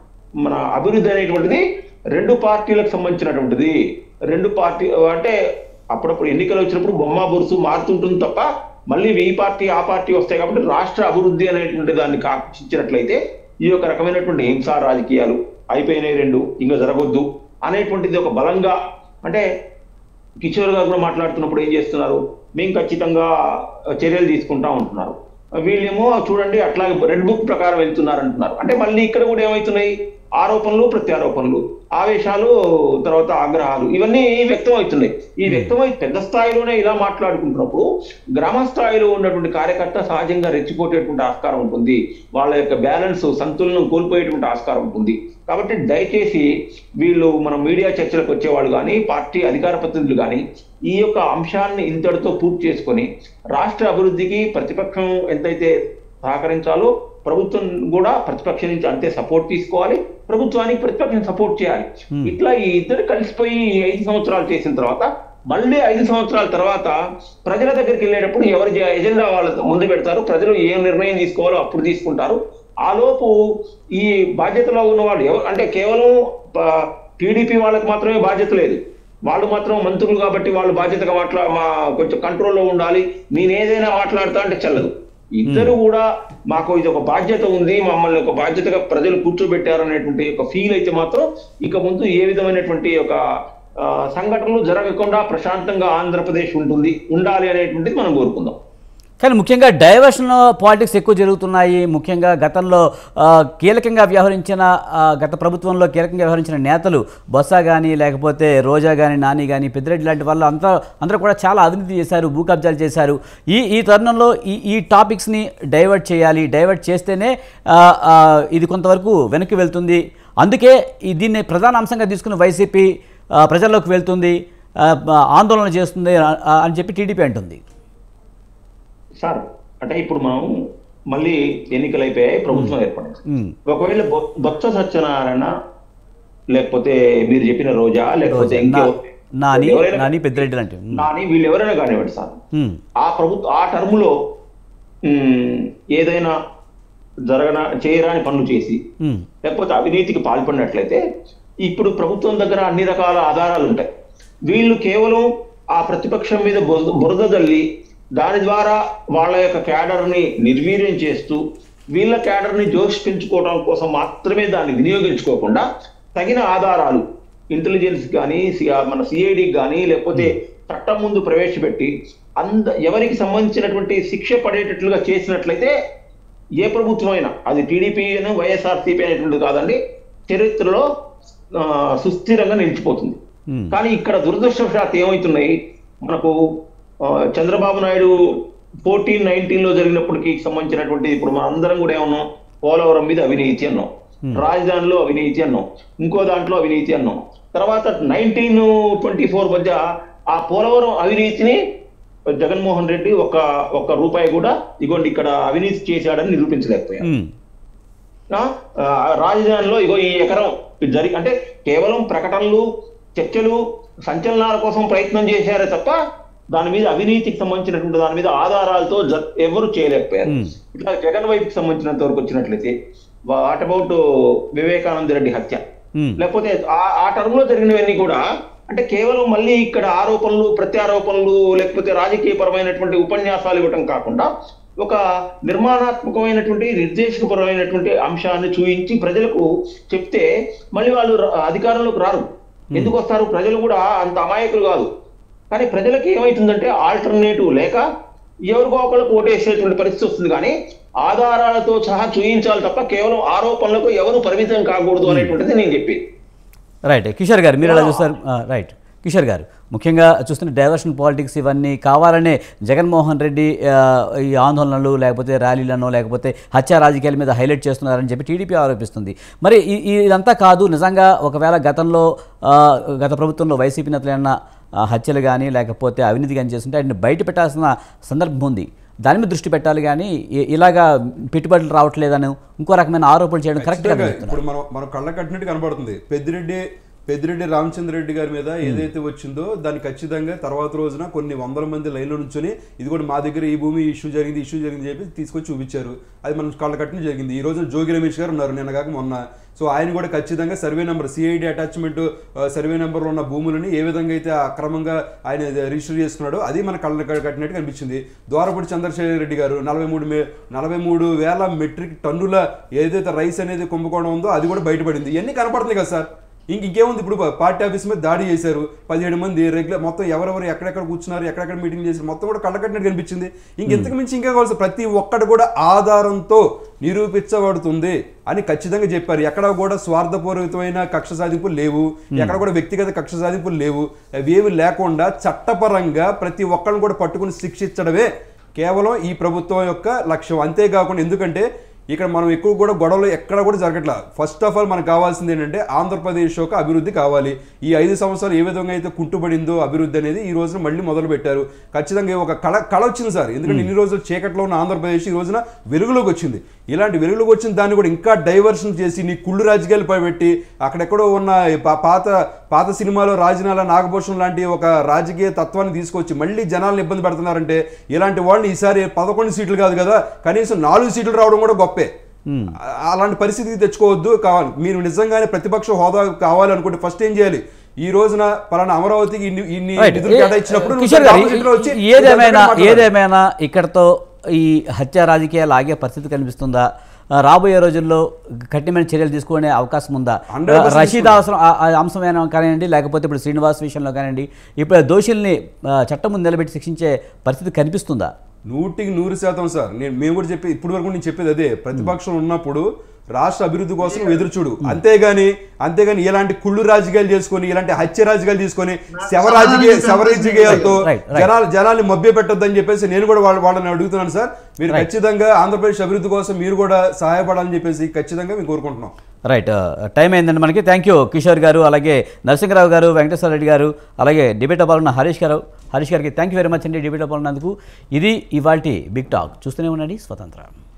[SPEAKER 2] మన అభివృద్ధి అనేటువంటిది రెండు పార్టీలకు సంబంధించినటువంటిది రెండు పార్టీ అంటే అప్పుడప్పుడు ఎన్నికలు వచ్చినప్పుడు బొమ్మ బొరుసు మారుతుంటుంది తప్ప మళ్ళీ ఈ పార్టీ ఆ పార్టీ వస్తాయి కాబట్టి రాష్ట్ర అభివృద్ధి అనేటువంటి దాన్ని కాక్షించినట్లయితే ఈ యొక్క రకమైనటువంటి హింసా రాజకీయాలు అయిపోయినాయి రెండు ఇంకా జరగొద్దు అనేటువంటిది ఒక బలంగా అంటే కిషోర్ గారు కూడా మాట్లాడుతున్నప్పుడు ఏం చేస్తున్నారు మేము ఖచ్చితంగా చర్యలు తీసుకుంటా ఉంటున్నారు వీళ్ళేమో చూడండి అట్లాగే రెడ్ బుక్ ప్రకారం వెళ్తున్నారు అంటున్నారు అంటే మళ్ళీ ఇక్కడ కూడా ఏమవుతున్నాయి ఆరోపణలు ప్రత్యారోపణలు ఆవేశాలు తర్వాత ఆగ్రహాలు ఇవన్నీ వ్యక్తం అవుతున్నాయి ఈ వ్యక్తమై పెద్ద స్థాయిలోనే ఇలా మాట్లాడుకుంటున్నప్పుడు గ్రామ స్థాయిలో ఉన్నటువంటి కార్యకర్త సహజంగా రెచ్చిపోయేటువంటి ఆస్కారం ఉంటుంది వాళ్ళ యొక్క బ్యాలెన్స్ సంతులనం కోల్పోయేటువంటి ఆస్కారం ఉంటుంది కాబట్టి దయచేసి వీళ్ళు మన మీడియా చర్చలకు వచ్చేవాళ్ళు కానీ పార్టీ అధికార ప్రతినిధులు కానీ ఈ యొక్క అంశాన్ని ఇంతటితో పూర్తి చేసుకొని రాష్ట్ర అభివృద్ధికి ప్రతిపక్షం ఎంతైతే సహకరించాలో ప్రభుత్వం కూడా ప్రతిపక్షం నుంచి అంతే సపోర్ట్ తీసుకోవాలి ప్రభుత్వానికి ప్రతిపక్షం సపోర్ట్ చేయాలి ఇట్లా ఈ ఇద్దరు కలిసిపోయి ఈ ఐదు సంవత్సరాలు చేసిన తర్వాత మళ్ళీ ఐదు సంవత్సరాల తర్వాత ప్రజల దగ్గరికి వెళ్ళేటప్పుడు ఎవరి జె- ఎజెండా వాళ్ళ ముందు పెడతారు ప్రజలు ఏ నిర్ణయం తీసుకోవాలో అప్పుడు తీసుకుంటారు ఆ లోపు ఈ బాధ్యతలో ఉన్న వాళ్ళు ఎవరు అంటే కేవలం టీడీపీ వాళ్ళకి మాత్రమే బాధ్యత లేదు వాళ్ళు మాత్రం మంత్రులు కాబట్టి వాళ్ళు బాధ్యతగా మాట్లా మా కొంచెం కంట్రోల్లో ఉండాలి నేను ఏదైనా మాట్లాడతా అంటే చెల్లదు ఇద్దరు కూడా మాకు ఇది ఒక బాధ్యత ఉంది మమ్మల్ని ఒక బాధ్యతగా ప్రజలు కూర్చోబెట్టారు అనేటువంటి ఒక ఫీల్ అయితే మాత్రం ఇక ముందు ఏ విధమైనటువంటి ఒక ఆ, సంఘటనలు జరగకుండా ప్రశాంతంగా ఆంధ్రప్రదేశ్ ఉంటుంది ఉండాలి అనేటువంటిది మనం కోరుకుందాం
[SPEAKER 1] కానీ ముఖ్యంగా డైవర్షన్ పాలిటిక్స్ ఎక్కువ జరుగుతున్నాయి ముఖ్యంగా గతంలో ఆ, కీలకంగా వ్యవహరించిన ఆ, గత ప్రభుత్వంలో కీలకంగా వ్యవహరించిన నేతలు బొత్స కానీ లేకపోతే రోజా కానీ నాని కానీ పెద్దిరెడ్డి లాంటి వాళ్ళు అంతా అందరూ కూడా చాలా అవినీతి చేశారు భూ కబ్జాలు చేశారు ఈ ఈ తరుణంలో ఈ ఈ టాపిక్స్ని డైవర్ట్ చేయాలి డైవర్ట్ చేస్తేనే ఆ, ఆ, ఇది కొంతవరకు వెనక్కి వెళ్తుంది అందుకే ఈ దీన్ని ప్రధాన అంశంగా తీసుకుని వైసీపీ ఆ, ప్రజల్లోకి వెళ్తుంది ఆ, ఆందోళన చేస్తుంది ఆ, అని చెప్పి టీడీపీ అంటుంది
[SPEAKER 2] సార్ అంటే ఇప్పుడు మనం మళ్ళీ ఎన్నికలు అయిపోయాయి ప్రభుత్వం ఏర్పడింది
[SPEAKER 1] ఉమ్.
[SPEAKER 2] ఒకవేళ బొ- బొత్స సత్యనారాయణ లేకపోతే మీరు చెప్పిన రోజా లేకపోతే
[SPEAKER 1] రోజా,
[SPEAKER 2] ఇంకో
[SPEAKER 1] నా- నాని
[SPEAKER 2] ఎవరైనా-
[SPEAKER 1] నాని పెద్దిరెడ్డి లాంటి ఉమ్,
[SPEAKER 2] నాని వీళ్ళు ఎవరైనా కానివ్వండి సార్
[SPEAKER 1] ఉమ్,
[SPEAKER 2] ఆ ప్రభుత్వ ఆ టర్ములో ఉమ్, ఏదైనా జరగన చేయరాని పనులు చేసి
[SPEAKER 1] ఉమ్,
[SPEAKER 2] లేకపోతే అవినీతికి పాల్పడినట్లయితే ఇప్పుడు ప్రభుత్వం దగ్గర అన్ని రకాల ఆధారాలు ఉంటాయి వీళ్ళు కేవలం ఆ ప్రతిపక్షం మీద బురద బురద జల్లి దాని ద్వారా వాళ్ళ యొక్క క్యాడర్ని నిర్వీర్యం చేస్తూ వీళ్ళ క్యాడర్ని జోష్ పెంచుకోవడం కోసం మాత్రమే దాన్ని వినియోగించుకోకుండా తగిన ఆధారాలు ఇంటెలిజెన్స్ కానీ మన సిఐడికి కానీ లేకపోతే చట్టం ముందు ప్రవేశపెట్టి అంద ఎవరికి సంబంధించినటువంటి శిక్ష పడేటట్లుగా చేసినట్లయితే ఏ ప్రభుత్వం అయినా అది టీడీపీ అయినా వైఎస్ఆర్సీపీ అనేటువంటిది కాదండి చరిత్రలో ఆ, సుస్థిరంగా నిలిచిపోతుంది
[SPEAKER 1] ఉమ్,
[SPEAKER 2] కానీ ఇక్కడ దురదృష్టవశాత్తు ఏమవుతున్నాయి మనకు ఆ, చంద్రబాబు నాయుడు ఫోర్టీన్ నైన్టీన్ లో జరిగినప్పటికి సంబంధించినటువంటి ఇప్పుడు మన అందరం కూడా ఏమన్నాం పోలవరం మీద అవినీతి అన్నాం రాజధానిలో అవినీతి అన్నాం ఇంకో దాంట్లో అవినీతి అన్నాం తర్వాత నైన్టీన్ ట్వంటీ ఫోర్ మధ్య ఆ పోలవరం అవినీతిని జగన్మోహన్ రెడ్డి ఒక ఒక్క రూపాయి కూడా ఇగోండి ఇక్కడ అవినీతి చేశాడని నిరూపించలేకపోయారు
[SPEAKER 1] ఉమ్,
[SPEAKER 2] ఆ, ఆ, రాజధానిలో ఇగో ఈ ఎకరం ఇది జరిగి అంటే కేవలం ప్రకటనలు చర్చలు సంచలనాల కోసం ప్రయత్నం చేశారే తప్ప దాని మీద అవినీతికి సంబంధించినటువంటి దాని మీద ఆధారాలతో జ- ఎవరు చేయలేకపోయారు
[SPEAKER 1] Hmm.
[SPEAKER 2] ఇట్లా జగన్ వైపుకి సంబంధించినంత వరకు వచ్చినట్లయితే వాట్ అబౌట్ వివేకానంద రెడ్డి హత్య
[SPEAKER 1] ఉమ్,
[SPEAKER 2] లేకపోతే ఆ ఆ టర్మ్ లో జరిగినవన్నీ కూడా అంటే కేవలం మళ్ళీ ఇక్కడ ఆరోపణలు ప్రత్యారోపణలు లేకపోతే రాజకీయ పరమైనటువంటి ఉపన్యాసాలు ఇవ్వటం కాకుండా ఒక నిర్మాణాత్మకమైనటువంటి నిర్దేశకపరమైనటువంటి అంశాన్ని చూపించి ప్రజలకు చెప్తే మళ్ళీ వాళ్ళు ర- అధికారంలోకి రారు ఎందుకు వస్తారు ప్రజలు కూడా అంత అమాయకులు కాదు కానీ ప్రజలకు ఏమవుతుందంటే ఆల్టర్నేటివ్ లేక ఎవరికో ఒకళ్ళకు ఓటేసేటువంటి పరిస్థితి వస్తుంది కానీ ఆధారాలతో సహా చూయించాలి తప్ప కేవలం ఆరోపణలకు ఎవరు పరిమితం కాకూడదు అనేటువంటిది నేను చెప్పేది
[SPEAKER 1] రైట్ కిషోర్ గారు మీరు ఎలా చూస్తారు ఆ, రైట్ కిషోర్ గారు ముఖ్యంగా చూస్తున్న డైవర్షన్ పాలిటిక్స్ ఇవన్నీ కావాలనే జగన్మోహన్ రెడ్డి ఆ, ఈ ఆందోళనలు లేకపోతే ర్యాలీలను లేకపోతే హత్య రాజకీయాల మీద హైలైట్ చేస్తున్నారని చెప్పి టీడీపీ ఆరోపిస్తుంది మరి ఈ- ఈ- ఇదంతా కాదు నిజంగా ఒకవేళ గతంలో ఆ, గత ప్రభుత్వంలో వైసీపీ నేతలైన ఆ, హత్యలు కానీ లేకపోతే అవినీతి కానీ చేస్తుంటే వాటిని బయట పెట్టాల్సిన సందర్భం ఉంది దాని మీద దృష్టి పెట్టాలి కానీ ఇ- ఇలాగా పెట్టుబడులు రావట్లేదని ఇంకో రకమైన ఆరోపణలు చేయడం కరెక్ట్గా
[SPEAKER 3] ఖచ్చితంగా ఇప్పుడు మనం మనం కళ్ళ కట్టినట్టు కనబడుతుంది పెద్దిరెడ్డి పెద్దిరెడ్డి రామచంద్ర రెడ్డి గారి మీద ఏదైతే వచ్చిందో దాన్ని ఖచ్చితంగా తర్వాత రోజున కొన్ని వందల మంది లైన్లో నుంచొని ఇది కూడా మా దగ్గర ఈ భూమి ఇష్యూ జరిగింది ఇష్యూ జరిగింది చెప్పి తీసుకొచ్చి చూపించారు అది మనం కళ్ళ కట్టిన జరిగింది ఈ రోజు జోగి రమేష్ గారు ఉన్నారు నిన్న కాక మొన్న సో ఆయన కూడా ఖచ్చితంగా survey number CID attachment survey నెంబర్లో ఉన్న భూములని ఏ విధంగా అయితే అక్రమంగా ఆయన రిజిస్టర్ చేసుకున్నాడో అది మన కళ్ళ కట్టినట్టు కనిపించింది ద్వారపూడి చంద్రశేఖర్ రెడ్డి గారు నలభై మూడు మే నలభై మూడు వేల మెట్రిక్ టన్నుల ఏదైతే రైస్ అనేది కుంభకోణం ఉందో అది కూడా బయటపడింది ఇవన్నీ కనపడుతుంది కదా సార్ ఇంక ఇంకేముంది ఇప్పుడు పార్టీ ఆఫీస్ మీద దాడి చేశారు పదిహేడు మంది రెగ్యులర్ మొత్తం ఎవరెవరు ఎక్కడెక్కడ కూర్చున్నారు ఎక్కడెక్కడ మీటింగ్ చేశారు మొత్తం కూడా కళ్ళకట్టినట్టు కనిపించింది ఇంక ఇంతకు మించి ఇంకా కావాల్సి ప్రతి ఒక్కటి కూడా ఆధారంతో నిరూపించబడుతుంది అని ఖచ్చితంగా చెప్పారు ఎక్కడ కూడా స్వార్థపూరితమైన కక్ష సాధింపులు లేవు ఎక్కడ కూడా వ్యక్తిగత కక్ష సాధింపులు లేవు అవేవి లేకుండా చట్టపరంగా ప్రతి ఒక్కరిని కూడా పట్టుకుని శిక్షించడమే కేవలం ఈ ప్రభుత్వం యొక్క లక్ష్యం అంతేకాకుండా ఎందుకంటే ఇక్కడ మనం ఎక్కువ కూడా గొడవలు ఎక్కడ కూడా జరగట్లా ఫస్ట్ ఆఫ్ ఆల్ మనకు కావాల్సింది ఏంటంటే ఆంధ్రప్రదేశ్ యొక్క అభివృద్ధి కావాలి ఈ ఐదు సంవత్సరాలు ఏ విధంగా అయితే కుంటుపడిందో అభివృద్ధి అనేది ఈ రోజున మళ్ళీ మొదలు పెట్టారు ఖచ్చితంగా ఒక కళ కళ వచ్చింది సార్ ఎందుకంటే ఇన్ని రోజులు చీకట్లో ఉన్న ఆంధ్రప్రదేశ్ ఈ రోజున వెలుగులోకి వచ్చింది ఇలాంటి వెలుగులోకి వచ్చిన దాన్ని కూడా ఇంకా డైవర్షన్ చేసి నీ కుళ్ళు రాజకీయాలు పెట్టి అక్కడెక్కడో ఉన్న ఈ పా- పాత పాత సినిమాలో రాజనాల నాగభూషణం లాంటి ఒక రాజకీయ తత్వాన్ని తీసుకొచ్చి మళ్ళీ జనాలను ఇబ్బంది పెడుతున్నారంటే ఇలాంటి వాళ్ళని ఈసారి పదకొండు సీట్లు కాదు కదా కనీసం నాలుగు సీట్లు రావడం కూడా గొప్పే ఆ- అలాంటి పరిస్థితికి తెచ్చుకోవద్దు కావాలి మీరు నిజంగానే ప్రతిపక్ష హోదా కావాలనుకుంటే ఫస్ట్ ఏం చేయాలి ఈ రోజున పలానా అమరావతికి ఇన్ని ఇన్ని
[SPEAKER 1] రైట్.
[SPEAKER 3] నిధులు
[SPEAKER 1] ఏ-
[SPEAKER 3] కేటాయించినప్పుడు నువ్వు
[SPEAKER 1] కిషోర్ గారు,
[SPEAKER 3] opposite లో వచ్చి
[SPEAKER 1] ఈ- ఏదేమైనా
[SPEAKER 3] మాట్లాడాలి.
[SPEAKER 1] ఏదేమైనా ఇక్కడతో ఈ హత్య రాజకీయాలు ఆగే పరిస్థితి కనిపిస్తుందా ఆ, రాబోయే రోజుల్లో కఠినమైన చర్యలు తీసుకునే అవకాశం ఉందా
[SPEAKER 3] 100%
[SPEAKER 1] రషీద్ అవసరం ఆ- ఆ అంశమైనా కానివ్వండి లేకపోతే ఇప్పుడు శ్రీనివాస్ విషయంలో కానివ్వండి ఇప్పుడు దోషుల్ని ఆ, చట్టం ముందు నిలబెట్టి శిక్షించే పరిస్థితి కనిపిస్తుందా
[SPEAKER 3] నూటికి నూరు శాతం సార్ నేను మేము కూడా చెప్పి ఇప్పటి వరకు నేను చెప్పేది అదే ప్రతిపక్షం ఉన్నప్పుడు రాష్ట్ర అభివృద్ధి కోసం నువ్వు ఎదురు చూడు అంతేగాని అంతేగాని ఇలాంటి కుళ్ళు రాజకీయాలు చేసుకొని ఇలాంటి హత్య రాజకీయాలు తీసుకొని శవ రాజకీయ శవ రాజకీయాలతో
[SPEAKER 1] Right, right.
[SPEAKER 3] జనాలు జనాల్ని మభ్య పెట్టొద్దని చెప్పేసి నేను కూడా వాళ్ళ వాళ్ళని అడుగుతున్నాను సార్ మీరు ఖచ్చితంగా ఆంధ్రప్రదేశ్ అభివృద్ధి కోసం మీరు కూడా సహాయపడాలని చెప్పేసి ఖచ్చితంగా మేము కోరుకుంటున్నాం
[SPEAKER 1] రైట్ టైం అయిందండి మనకి థ్యాంక్ యూ కిషోర్ గారు అలాగే నరసింహరావు గారు వెంకటేశ్వర రెడ్డి గారు అలాగే డిబేట్ పాల్గొన్న హరీష్ గారు హరీష్ గారికి థ్యాంక్ యూ వెరీ మచ్ అండి డిబేట్ పాల్గొన్నందుకు ఇది ఇవాల్టి బిగ్ టాక్ చూస్తూనే ఉండండి స్వతంత్ర